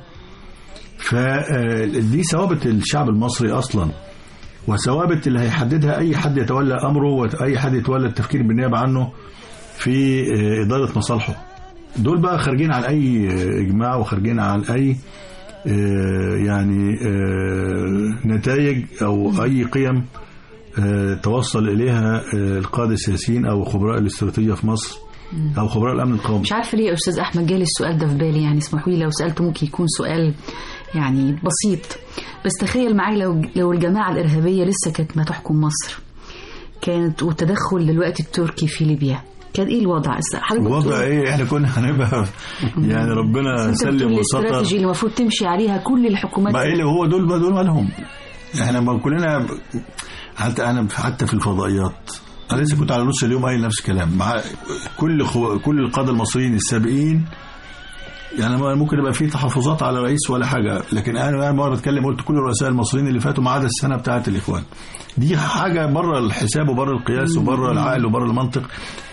فدي ثوابت الشعب المصري اصلا وثوابت اللي هيحددها اي حد يتولى امره واي حد يتولى التفكير بالنيابه عنه في آه، اداره مصالحه دول بقى خارجين عن اي آه، اجماع وخارجين عن اي آه، يعني آه، نتائج او اي قيم آه، توصل اليها آه، القاده السياسيين او خبراء الاستراتيجيه في مصر او خبراء الامن القومي مش عارفه ليه يا استاذ احمد جالي السؤال ده في بالي يعني اسمحوا لي لو سالته ممكن يكون سؤال يعني بسيط بس تخيل معايا لو لو الجماعه الارهابيه لسه كانت ما تحكم مصر كانت والتدخل دلوقتي التركي في ليبيا كان ايه الوضع حضرتك الوضع بتقول- ايه احنا كنا هنبقى يعني ربنا انت سلم بتقول وسطر الاستراتيجي اللي المفروض تمشي عليها كل الحكومات ما ايه اللي هو دول بقى دول مالهم احنا ما كلنا حتى انا حتى في الفضائيات انا لسه كنت على نص اليوم قايل نفس الكلام مع كل خو... كل القاده المصريين السابقين يعني ما ممكن يبقى في تحفظات على رئيس ولا حاجه لكن انا انا مره بتكلم قلت كل الرؤساء المصريين اللي فاتوا ما عدا السنه بتاعه الاخوان دي حاجه بره الحساب وبره القياس وبره العقل وبره المنطق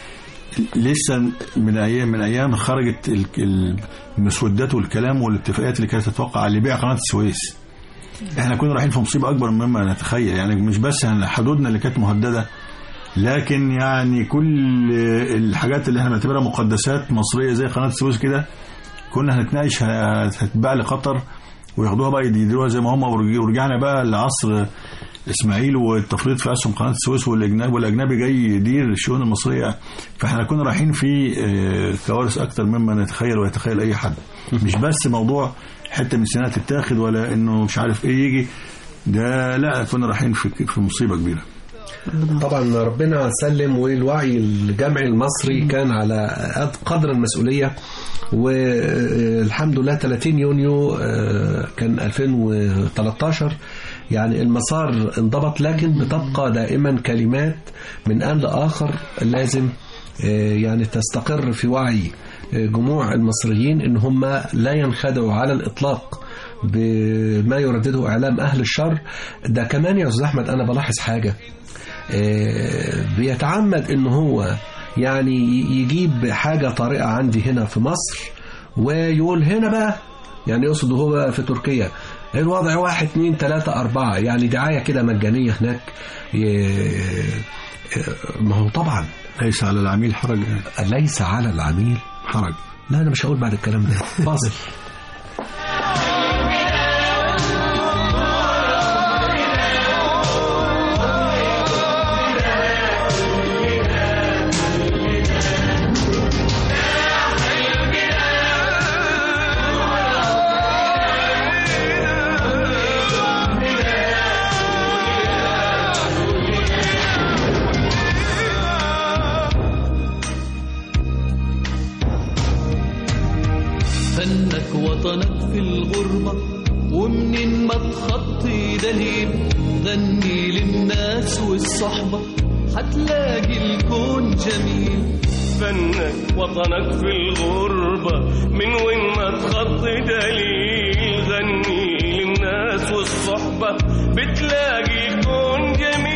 لسه من ايام من ايام خرجت ال- ال- المسودات والكلام والاتفاقات اللي كانت تتوقع على بيع قناه السويس احنا كنا رايحين في مصيبه اكبر مما نتخيل يعني مش بس حدودنا اللي كانت مهدده لكن يعني كل الحاجات اللي احنا بنعتبرها مقدسات مصريه زي قناه السويس كده كنا هنتناقش ه- هتتباع لقطر وياخدوها بقى يديروها زي ما هم ورج- ورجعنا بقى لعصر اسماعيل والتفريط في اسهم قناه السويس والاجنبي والاجنبي جاي يدير الشؤون المصريه فاحنا كنا رايحين في آه، كوارث اكتر مما نتخيل ويتخيل اي حد مش بس موضوع حته من سنه تتاخد ولا انه مش عارف ايه يجي ده لا كنا رايحين في في مصيبه كبيره طبعا ربنا سلم والوعي الجمعي المصري كان على قد- قدر المسؤولية والحمد لله 30 يونيو آه، كان 2013 يعني المسار انضبط لكن بتبقى دائما كلمات من آن لآخر لازم آه، يعني تستقر في وعي آه، جموع المصريين ان هم لا ينخدعوا على الإطلاق بما يردده إعلام أهل الشر ده كمان يا أستاذ أحمد أنا بلاحظ حاجة آه، بيتعمد ان هو يعني يجيب حاجة طارئة عندي هنا في مصر ويقول هنا بقى يعني يقصد هو بقى في تركيا الوضع واحد اتنين تلاتة أربعة يعني دعاية كده مجانية هناك ي- ما هو طبعا ليس على العميل حرج ليس على العميل حرج لا أنا مش هقول بعد الكلام ده فاصل فنك وطنك في الغربة ومنين ما تخطي دليل غني للناس والصحبة هتلاقي الكون جميل فنك وطنك في الغربة من وين ما تخط دليل غني للناس والصحبة بتلاقي الكون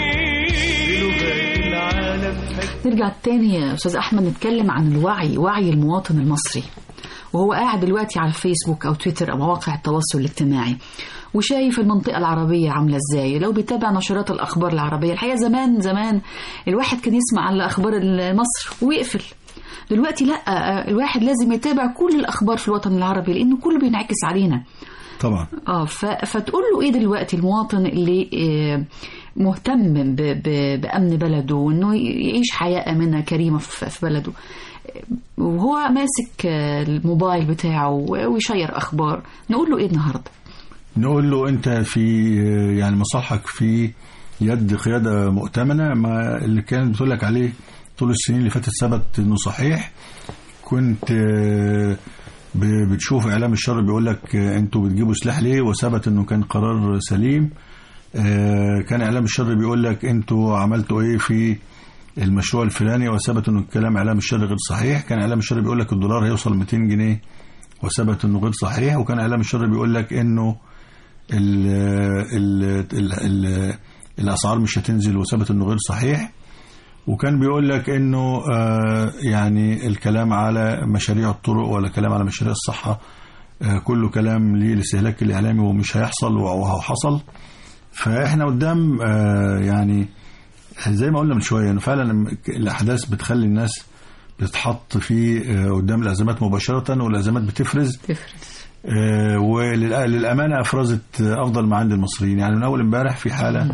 جميل بلغات العالم نرجع تاني يا استاذ احمد نتكلم عن الوعي وعي المواطن المصري وهو قاعد دلوقتي على الفيسبوك او تويتر او مواقع التواصل الاجتماعي وشايف المنطقة العربية عاملة ازاي لو بيتابع نشرات الأخبار العربية الحقيقة زمان زمان الواحد كان يسمع عن أخبار مصر ويقفل دلوقتي لا الواحد لازم يتابع كل الأخبار في الوطن العربي لأنه كله بينعكس علينا طبعا اه ف... فتقول له ايه دلوقتي المواطن اللي آه، مهتم ب... ب... بامن بلده وانه يعيش حياه امنه كريمه في في بلده آه، وهو ماسك آه، الموبايل بتاعه ويشير اخبار نقول له ايه النهارده نقول له انت في يعني مصالحك في يد قياده مؤتمنه ما اللي كانت بتقول لك عليه طول السنين اللي فاتت ثبت انه صحيح كنت آه، ب- بتشوف اعلام الشر بيقول لك آه، انتوا بتجيبوا سلاح ليه وثبت انه كان قرار سليم آه، كان اعلام الشر بيقول لك انتوا عملتوا ايه في المشروع الفلاني وثبت انه الكلام اعلام الشر غير صحيح كان اعلام الشر بيقول لك الدولار هيوصل 200 جنيه وثبت انه غير صحيح وكان اعلام الشر بيقول لك انه ال ال ال ال الاسعار مش هتنزل وثبت انه غير صحيح وكان بيقول لك انه آه، يعني الكلام على مشاريع الطرق ولا كلام على مشاريع الصحه آه، كله كلام ليه الاستهلاك الاعلامي ومش هيحصل وهو حصل فاحنا قدام آه، يعني زي ما قلنا من شويه انه فعلا لما الاحداث بتخلي الناس بتتحط في آه، قدام الازمات مباشره والازمات بتفرز تفرز آه، وللأمانة أفرزت آه، أفضل ما عند المصريين يعني من أول امبارح في حالة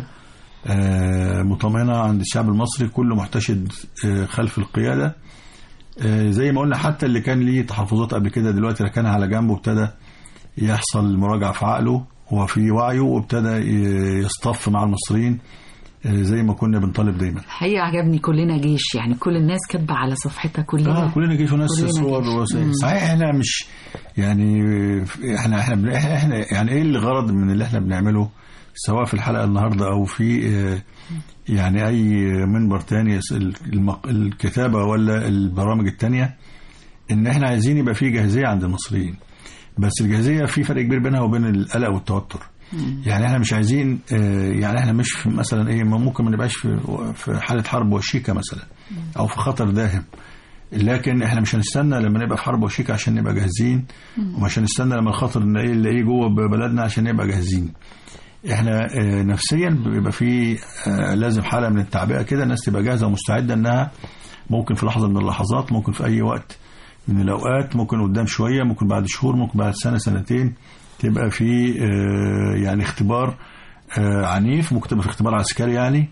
آه، مطمئنة عند الشعب المصري كله محتشد آه، خلف القيادة آه، زي ما قلنا حتى اللي كان ليه تحفظات قبل كده دلوقتي ركنها على جنبه وابتدى يحصل مراجعة في عقله وفي وعيه وابتدى ي- يصطف مع المصريين آه، زي ما كنا بنطالب دايما الحقيقه عجبني كلنا جيش يعني كل الناس كاتبه على صفحتها كلنا اه كلنا جيش وناس كلنا صور جيش. وس- مم. صحيح احنا مش يعني احنا احنا بن- احنا احنا يعني ايه الغرض من اللي احنا بنعمله سواء في الحلقه النهارده او في آه، يعني اي منبر تاني يس- المق- الكتابه ولا البرامج التانيه ان احنا عايزين يبقى في جاهزيه عند المصريين بس الجاهزيه في فرق كبير بينها وبين القلق والتوتر يعني احنا مش عايزين آه، يعني احنا مش في مثلا ايه ما ممكن ما نبقاش في في حاله حرب وشيكه مثلا او في خطر داهم لكن احنا مش هنستنى لما نبقى في حرب وشيكه عشان نبقى جاهزين ومش هنستنى لما الخطر نلاقيه نلاقيه جوه بلدنا عشان نبقى جاهزين احنا آه، نفسيا بيبقى في آه، لازم حاله من التعبئه كده الناس تبقى جاهزه ومستعده انها ممكن في لحظه من اللحظات ممكن في اي وقت من الاوقات ممكن قدام شويه ممكن بعد شهور ممكن بعد سنه سنتين تبقى في آه، يعني اختبار آه، عنيف ممكن تبقى في اختبار عسكري يعني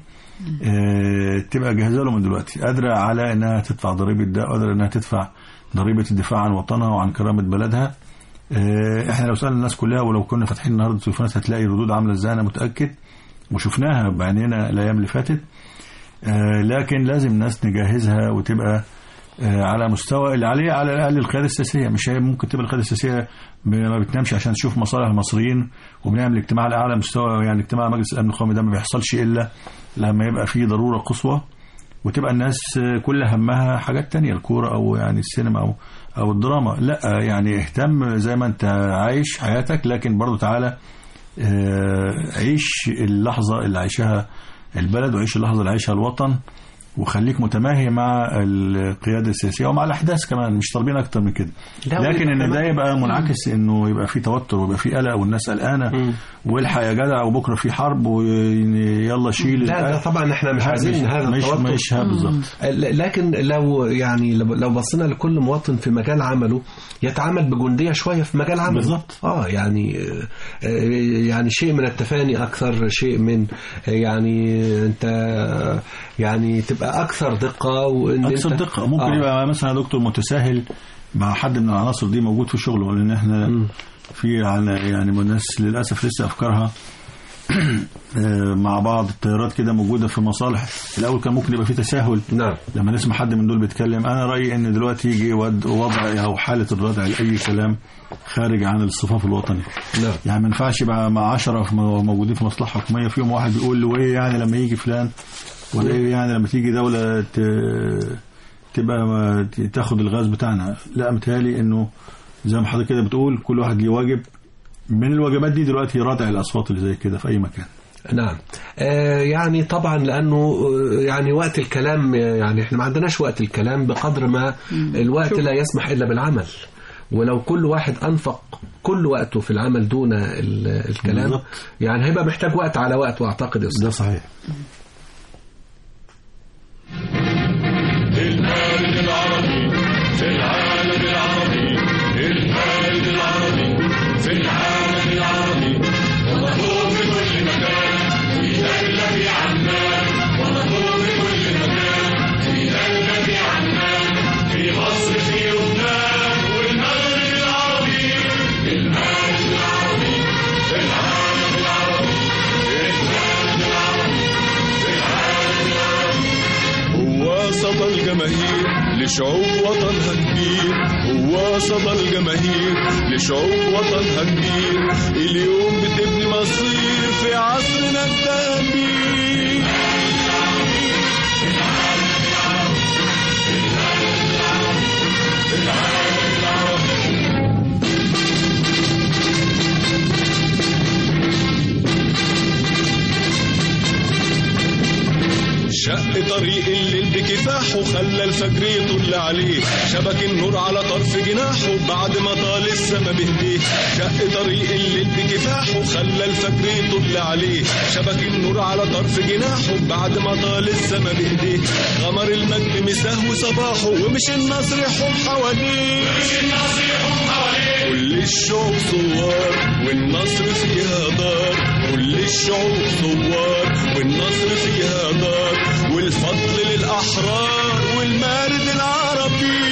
آه، تبقى جاهزه له من دلوقتي قادره على انها تدفع ضريبه ده قادره انها تدفع ضريبه الدفاع عن وطنها وعن كرامه بلدها آه، احنا لو سالنا الناس كلها ولو كنا فاتحين النهارده تليفونات هتلاقي ردود عامله ازاي انا متاكد وشفناها بعينينا الايام اللي فاتت آه، لكن لازم الناس نجهزها وتبقى آه، على مستوى اللي عليه على الاقل القياده السياسيه مش هي ممكن تبقى القياده السياسيه ما بتنامش عشان تشوف مصالح المصريين وبنعمل اجتماع على اعلى مستوى يعني اجتماع مجلس الامن القومي ده ما بيحصلش الا لما يبقى فيه ضروره قصوى وتبقى الناس آه، كل همها حاجات تانية الكوره او يعني السينما او او الدراما لا آه، يعني اهتم زي ما انت عايش حياتك لكن برضو تعالى آه، عيش اللحظه اللي عايشها البلد وعيش اللحظه اللي عايشها الوطن وخليك متماهي مع القياده السياسيه ومع الاحداث كمان مش طالبين اكتر من كده لا، لكن ان وكمان- ده يبقى منعكس انه يبقى في توتر ويبقى في قلق والناس قلقانه والحق يا جدع وبكره في حرب ويلا شيل لا ده القلق. طبعا احنا مش عايزين هذا مش التوتر مش ها بالظبط ل- لكن لو يعني لو لو بصينا لكل مواطن في مجال عمله يتعامل بجنديه شويه في مجال عمله بالظبط. اه يعني آه، يعني شيء من التفاني اكثر شيء من آه، يعني انت آه، يعني تبقى اكثر دقه وان اكثر انت دقه ممكن آه. يبقى مثلا دكتور متساهل مع حد من العناصر دي موجود في شغله لان احنا في على يعني الناس للاسف لسه افكارها آه، مع بعض التيارات كده موجوده في مصالح الاول كان ممكن يبقى في تساهل نعم لما نسمع حد من دول بيتكلم انا رايي ان دلوقتي يجي ود- وضع او حاله الردع لاي كلام خارج عن الصفاف الوطني نعم يعني ما ينفعش يبقى مع 10 في- موجودين في مصلحه حكوميه فيهم واحد بيقول له ايه يعني لما يجي فلان ولا إيه يعني لما تيجي دولة ت- تبقى ما- ت- تاخد الغاز بتاعنا لا متهيألي انه زي ما حضرتك كده بتقول كل واحد ليه واجب من الواجبات دي دلوقتي ردع الاصوات اللي زي كده في اي مكان نعم آه يعني طبعا لانه آه، يعني وقت الكلام آه، يعني احنا ما عندناش وقت الكلام بقدر ما الوقت لا يسمح الا بالعمل ولو كل واحد انفق كل وقته في العمل دون ال- الكلام بالظبط. يعني هيبقى محتاج وقت على وقت واعتقد يا ده استاذ صحيح المارد العربي في العالم العربي المارد العربي في العالم العربي ومطلوب في كل مكان في دولة في عمان ومطلوب في كل مكان في دولة في عمان في مصر في لبنان والمغرب العربي المارد العربي في العالم العربي المارد العربي في العالم العربي هو صدى الجماهير لشعوب وطنها كبير هو صدى الجماهير لشعوب وطنها كبير اليوم بتبني مصير في عصرنا الذهبي شق طريق الليل بكفاحه خلى الفجر يطل عليه شبك النور على طرف جناحه بعد ما طال السما بهديه شق طريق الليل بكفاحه خلى الفجر يطل عليه شبك النور على طرف جناحه بعد ما طال السما بهديه غمر المجد مساه صباحه ومش النصر يحوم حواليه كل الشعوب ثوار والنصر فيها دار كل الشعوب ثوار والنصر فيها دار والفضل للأحرار والمارد العربي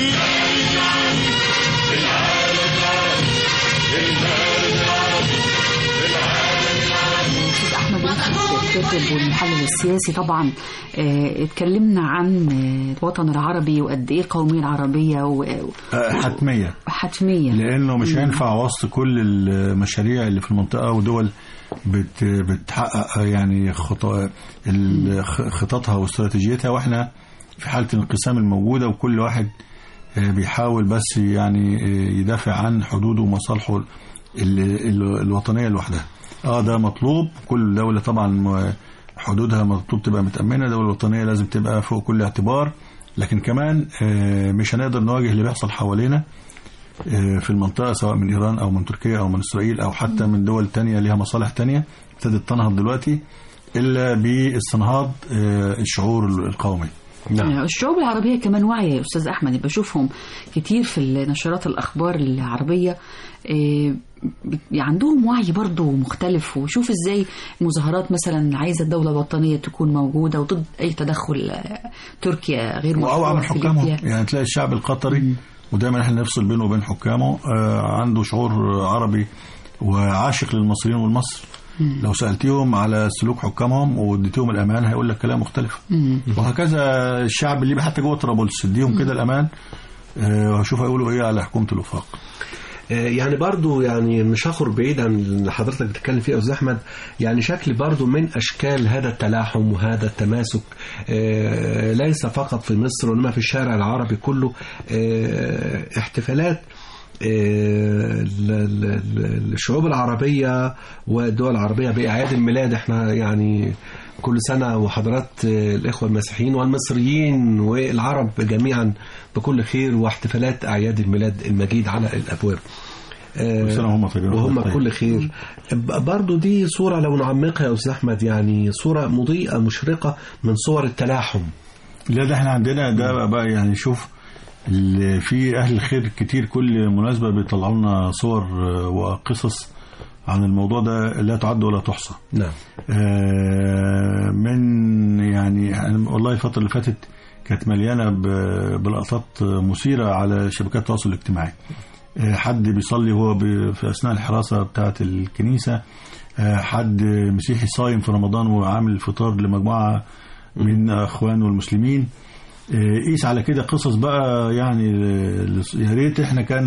الاستاذ احمد رفعت الكاتب والمحلل السياسي طبعا آه، اتكلمنا عن آه، الوطن العربي وقد ايه القوميه العربيه و- آه، حتميه وحتميه لانه مش هينفع وسط كل المشاريع اللي في المنطقه ودول بت بتحقق يعني خطا ال- خططها واستراتيجيتها واحنا في حاله الانقسام الموجوده وكل واحد آه، بيحاول بس يعني آه، يدافع عن حدوده ومصالحه ال- ال- الوطنيه لوحدها اه ده مطلوب كل دوله طبعا م- حدودها مطلوب تبقى متامنه الدوله الوطنيه لازم تبقى فوق كل اعتبار لكن كمان آه، مش هنقدر نواجه اللي بيحصل حوالينا في المنطقة سواء من إيران أو من تركيا أو من إسرائيل أو حتى من دول تانية ليها مصالح تانية ابتدت تنهض دلوقتي إلا باستنهاض آه، الشعور القومي نعم الشعوب العربية كمان واعية يا أستاذ أحمد بشوفهم كتير في نشرات الأخبار العربية آه، بت- عندهم وعي برضو مختلف وشوف ازاي مظاهرات مثلا عايزة الدولة الوطنية تكون موجودة وضد أي تدخل آه، تركيا غير وأوعى مشروع من في حكامهم ليبيا يعني تلاقي الشعب القطري ودايما احنا نفصل بينه وبين حكامه آه، عنده شعور عربي وعاشق للمصريين والمصر لو سألتيهم على سلوك حكامهم واديتهم الأمان هيقول لك كلام مختلف وهكذا الشعب الليبي حتى جوه طرابلس اديهم كده الأمان آه، وهشوف هيقولوا ايه على حكومة الوفاق آه، يعني برضو يعني مش هخرج بعيد عن اللي حضرتك بتتكلم فيه يا استاذ احمد يعني شكل برضو من اشكال هذا التلاحم وهذا التماسك آه، ليس فقط في مصر وانما في الشارع العربي كله آه، احتفالات آه، ال- ال- ال- الشعوب العربية والدول العربية بأعياد الميلاد احنا يعني كل سنة وحضرات آه، الإخوة المسيحيين والمصريين والعرب جميعا بكل خير واحتفالات أعياد الميلاد المجيد على الأبواب آه، كل سنة وهم طيبين وهم طيب. كل خير ب- برضو دي صورة لو نعمقها يا أستاذ أحمد يعني صورة مضيئة مشرقة من صور التلاحم لا ده احنا عندنا ده بقى, بقى يعني شوف ال- في اهل الخير كتير كل مناسبه بيطلعوا لنا صور آه، وقصص عن الموضوع ده لا تعد ولا تحصى نعم آه، من يعني أنا والله الفتره اللي فاتت كانت مليانه ب- بلقطات مثيره على شبكات التواصل الاجتماعي آه، حد بيصلي هو ب- في اثناء الحراسه بتاعه الكنيسه آه، حد مسيحي صايم في رمضان وعامل فطار لمجموعه من اخوانه المسلمين آه، قيس على كده قصص بقى يعني آه، يا ريت احنا كان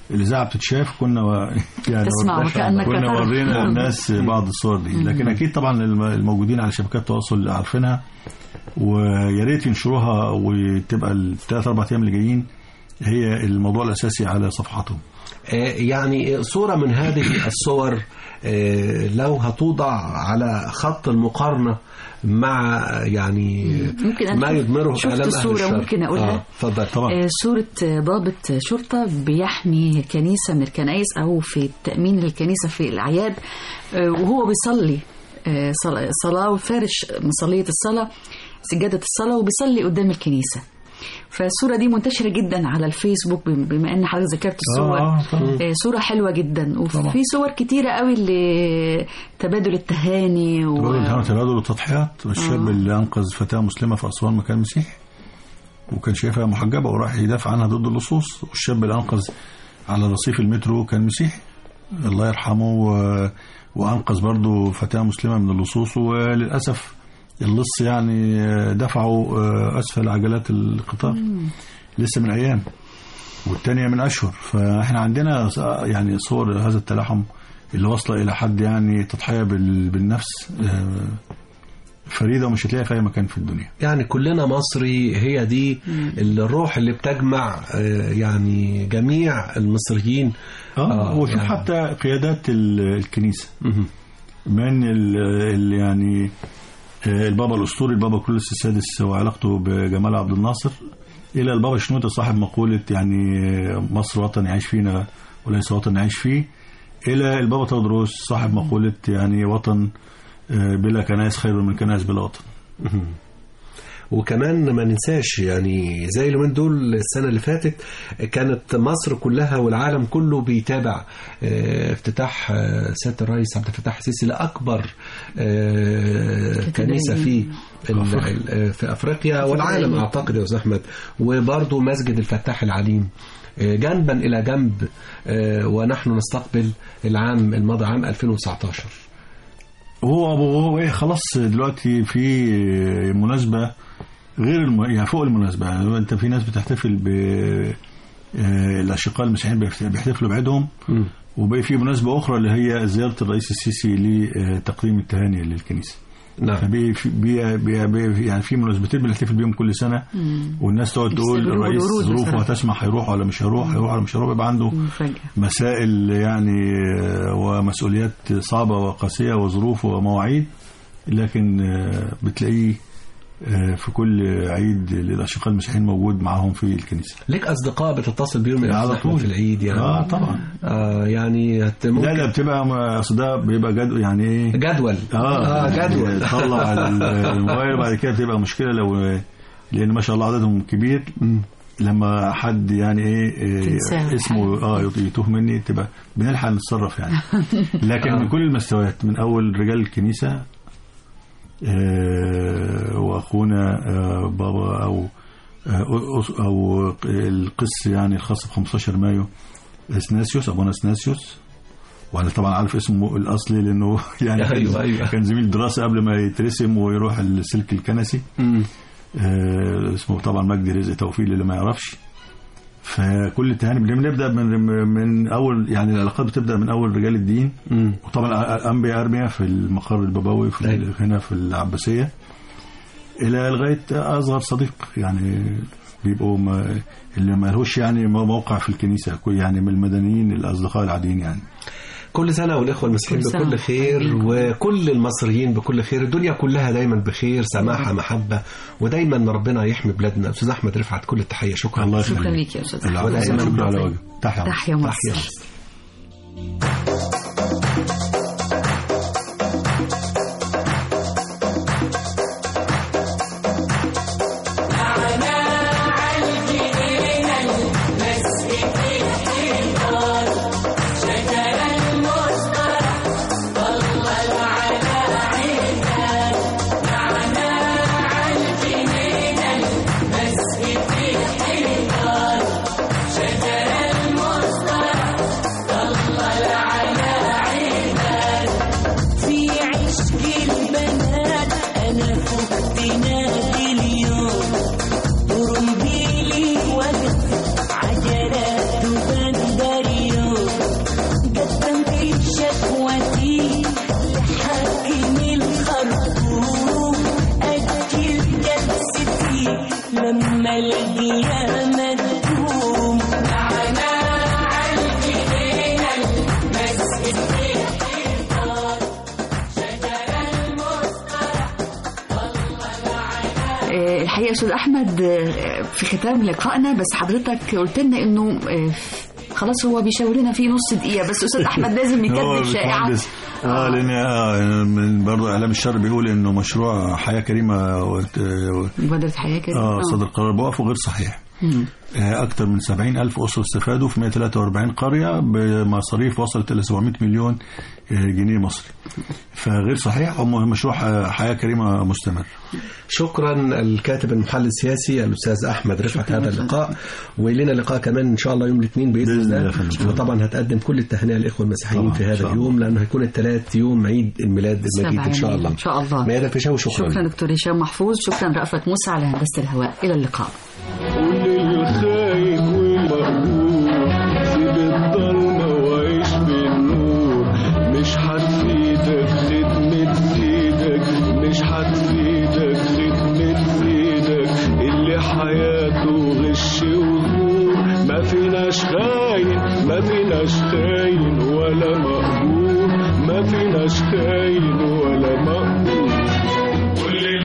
الاذاعه بتتشاف كنا و... يعني تسمع وكأنك كنا ترى. ورينا الناس بعض الصور دي لكن اكيد طبعا الم- الموجودين على شبكات التواصل عارفينها ويا ريت ينشروها وتبقى الثلاث اربع ايام اللي جايين هي الموضوع الاساسي على صفحاتهم آه، يعني صورة من هذه الصور آه، لو هتوضع على خط المقارنة مع يعني ممكن أنا ما يضمره شفت إعلام أهل الصورة الشر. ممكن أقولها؟ آه، اتفضل طبعا آه، صورة آه، ضابط شرطة بيحمي كنيسة من الكنائس أو في تأمين الكنيسة في الأعياد آه، وهو بيصلي آه، صل- صلاة وفارش مصلية الصلاة سجادة الصلاة وبيصلي قدام الكنيسة فالصورة دي منتشرة جدا على الفيسبوك بم- بما ان حضرتك ذكرت الصور آه، طبعا. آه، صورة حلوة جدا طبعا. وفي صور كتيرة قوي لتبادل التهاني و... تبادل الهنا تبادل والتضحيات والشاب اللي انقذ فتاه مسلمه في اسوان مكان مسيحي وكان شايفها محجبه وراح يدافع عنها ضد اللصوص والشاب اللي انقذ على رصيف المترو كان مسيحي الله يرحمه و... وانقذ برضه فتاه مسلمه من اللصوص وللاسف اللص يعني دفعوا اسفل عجلات القطار لسه من ايام والتانية من اشهر فاحنا عندنا يعني صور هذا التلاحم اللي واصله الى حد يعني تضحيه بال- بالنفس آه، فريده ومش هتلاقيها في اي مكان في الدنيا يعني كلنا مصري هي دي الروح اللي بتجمع آه، يعني جميع المصريين اه آه، وشوف يعني. حتى قيادات ال- الكنيسه مهم. من ال ال يعني آه، البابا الاسطوري البابا كرولس السادس وعلاقته بجمال عبد الناصر الى البابا شنوده صاحب مقوله يعني آه، مصر وطن يعيش فينا وليس وطن نعيش فيه الى البابا تودروس صاحب مقوله يعني وطن آه، بلا كنائس خير من كنائس بلا وطن وكمان ما ننساش يعني زي اليومين دول السنة اللي فاتت كانت مصر كلها والعالم كله بيتابع آه، افتتاح آه، سيادة الرئيس عبد الفتاح السيسي لأكبر آه، كنيسة في ال- ال- في أفريقيا والعالم أعتقد يا أستاذ أحمد وبرضه مسجد الفتاح العليم آه، جنبا إلى جنب آه، ونحن نستقبل العام الماضي عام 2019 هو هو ايه خلاص دلوقتي في مناسبة غير الم... يعني فوق المناسبة يعني انت في ناس بتحتفل ب آه، الاشقاء المسيحيين بيحت- بيحتفلوا بعيدهم وبقى في مناسبة أخرى اللي هي زيارة الرئيس السيسي لتقديم التهاني للكنيسة نعم فبي في بي بي بي يعني في مناسبتين بنحتفل بيهم كل سنة والناس تقعد تقول يستقبلوا الرئيس بالورود ظروفه بصراحة. هتسمح هيروح ولا مش هيروح هيروح ولا مش هيروح يبقى عنده مفاجأة مسائل يعني آه، ومسؤوليات صعبة وقاسية وظروف ومواعيد لكن آه، بتلاقيه آه، في كل عيد للأشقاء المسيحيين موجود معاهم في الكنيسة ليك أصدقاء بتتصل بيهم يا على أستاذ أحمد طول. في العيد يعني اه طبعا آه يعني هت- لا ممكن لا بتبقى اصل ده بيبقى جد يعني ايه جدول اه جدول طلع الموبايل بعد كده بتبقى مشكله لو لان ما شاء الله عددهم كبير لما حد يعني ايه إيه تنساه اسمه اه يتوه مني تبقى بنلحق نتصرف يعني لكن من كل المستويات من اول رجال الكنيسه آه واخونا آه بابا او آه أس- او القس يعني الخاص ب 15 مايو اثناسيوس ابونا اثناسيوس وانا طبعا عارف اسمه الاصلي لانه يعني أيوة، أيوة. كان زميل دراسه قبل ما يترسم ويروح السلك الكنسي مم. آه، اسمه طبعا مجدي رزق توفيق اللي ما يعرفش فكل التهاني بنبدا من من اول يعني العلاقات بتبدا من اول رجال الدين مم. وطبعا انبياء ارميا في المقر البابوي في أيوة. هنا في العباسيه الى لغايه اصغر صديق يعني بيبقوا ما اللي ما لهوش يعني موقع في الكنيسه كل- يعني من المدنيين الاصدقاء العاديين يعني كل سنة والإخوة المسيحيين كل سنة بكل خير وحبيبكم. وكل المصريين بكل خير الدنيا كلها دايما بخير سماحة محبة ودايما ربنا يحمي بلادنا أستاذ أحمد رفعت كل التحية شكرا الله شكرا يخليك ليك يا أستاذ العفو. ودائما شكرا على وجه تحيا مصر. تحيا مصر تحية شجر المصطفى الحقيقه استاذ احمد آه، في ختام لقائنا بس حضرتك قلت لنا انه آه، خلاص هو بيشاور لنا في نص دقيقه بس استاذ احمد لازم هو يكذب شائعه باشمهندس. اه لان آه من برضه اعلام الشر بيقول انه مشروع حياه كريمه وت- مبادره حياه كده اه صدر قرار بوقفه غير صحيح مم. آه، أكثر من 70 ألف أسرة استفادوا في 143 قرية بمصاريف وصلت إلى 700 مليون آه، جنيه مصري فغير صحيح هم مشروع آه، حياة كريمة مستمر شكرا الكاتب المحلل السياسي الاستاذ احمد رفعت هذا اللقاء ولنا لقاء كمان ان شاء الله يوم الاثنين باذن بإذن الله الله يا فندم. وطبعا هتقدم كل التهنئه للاخوه المسيحيين طبعاً، في إن هذا شاء الله. اليوم لانه هيكون الثلاث يوم عيد الميلاد المجيد ان شاء الله ان شاء الله ميادة الفيشاوي شكرا شكرا دكتور هشام محفوظ شكرا رأفت موسى على هندسه الهواء الى اللقاء وللخايف والمقهور سيب الضلمة وعيش بالنور مش هتفيدك خدمة سيدك مش هتفيدك خدمة سيدك اللي حياته غش وزور ما فيناش خاين ما فيناش خاين ولا مقهور ما فيناش خاين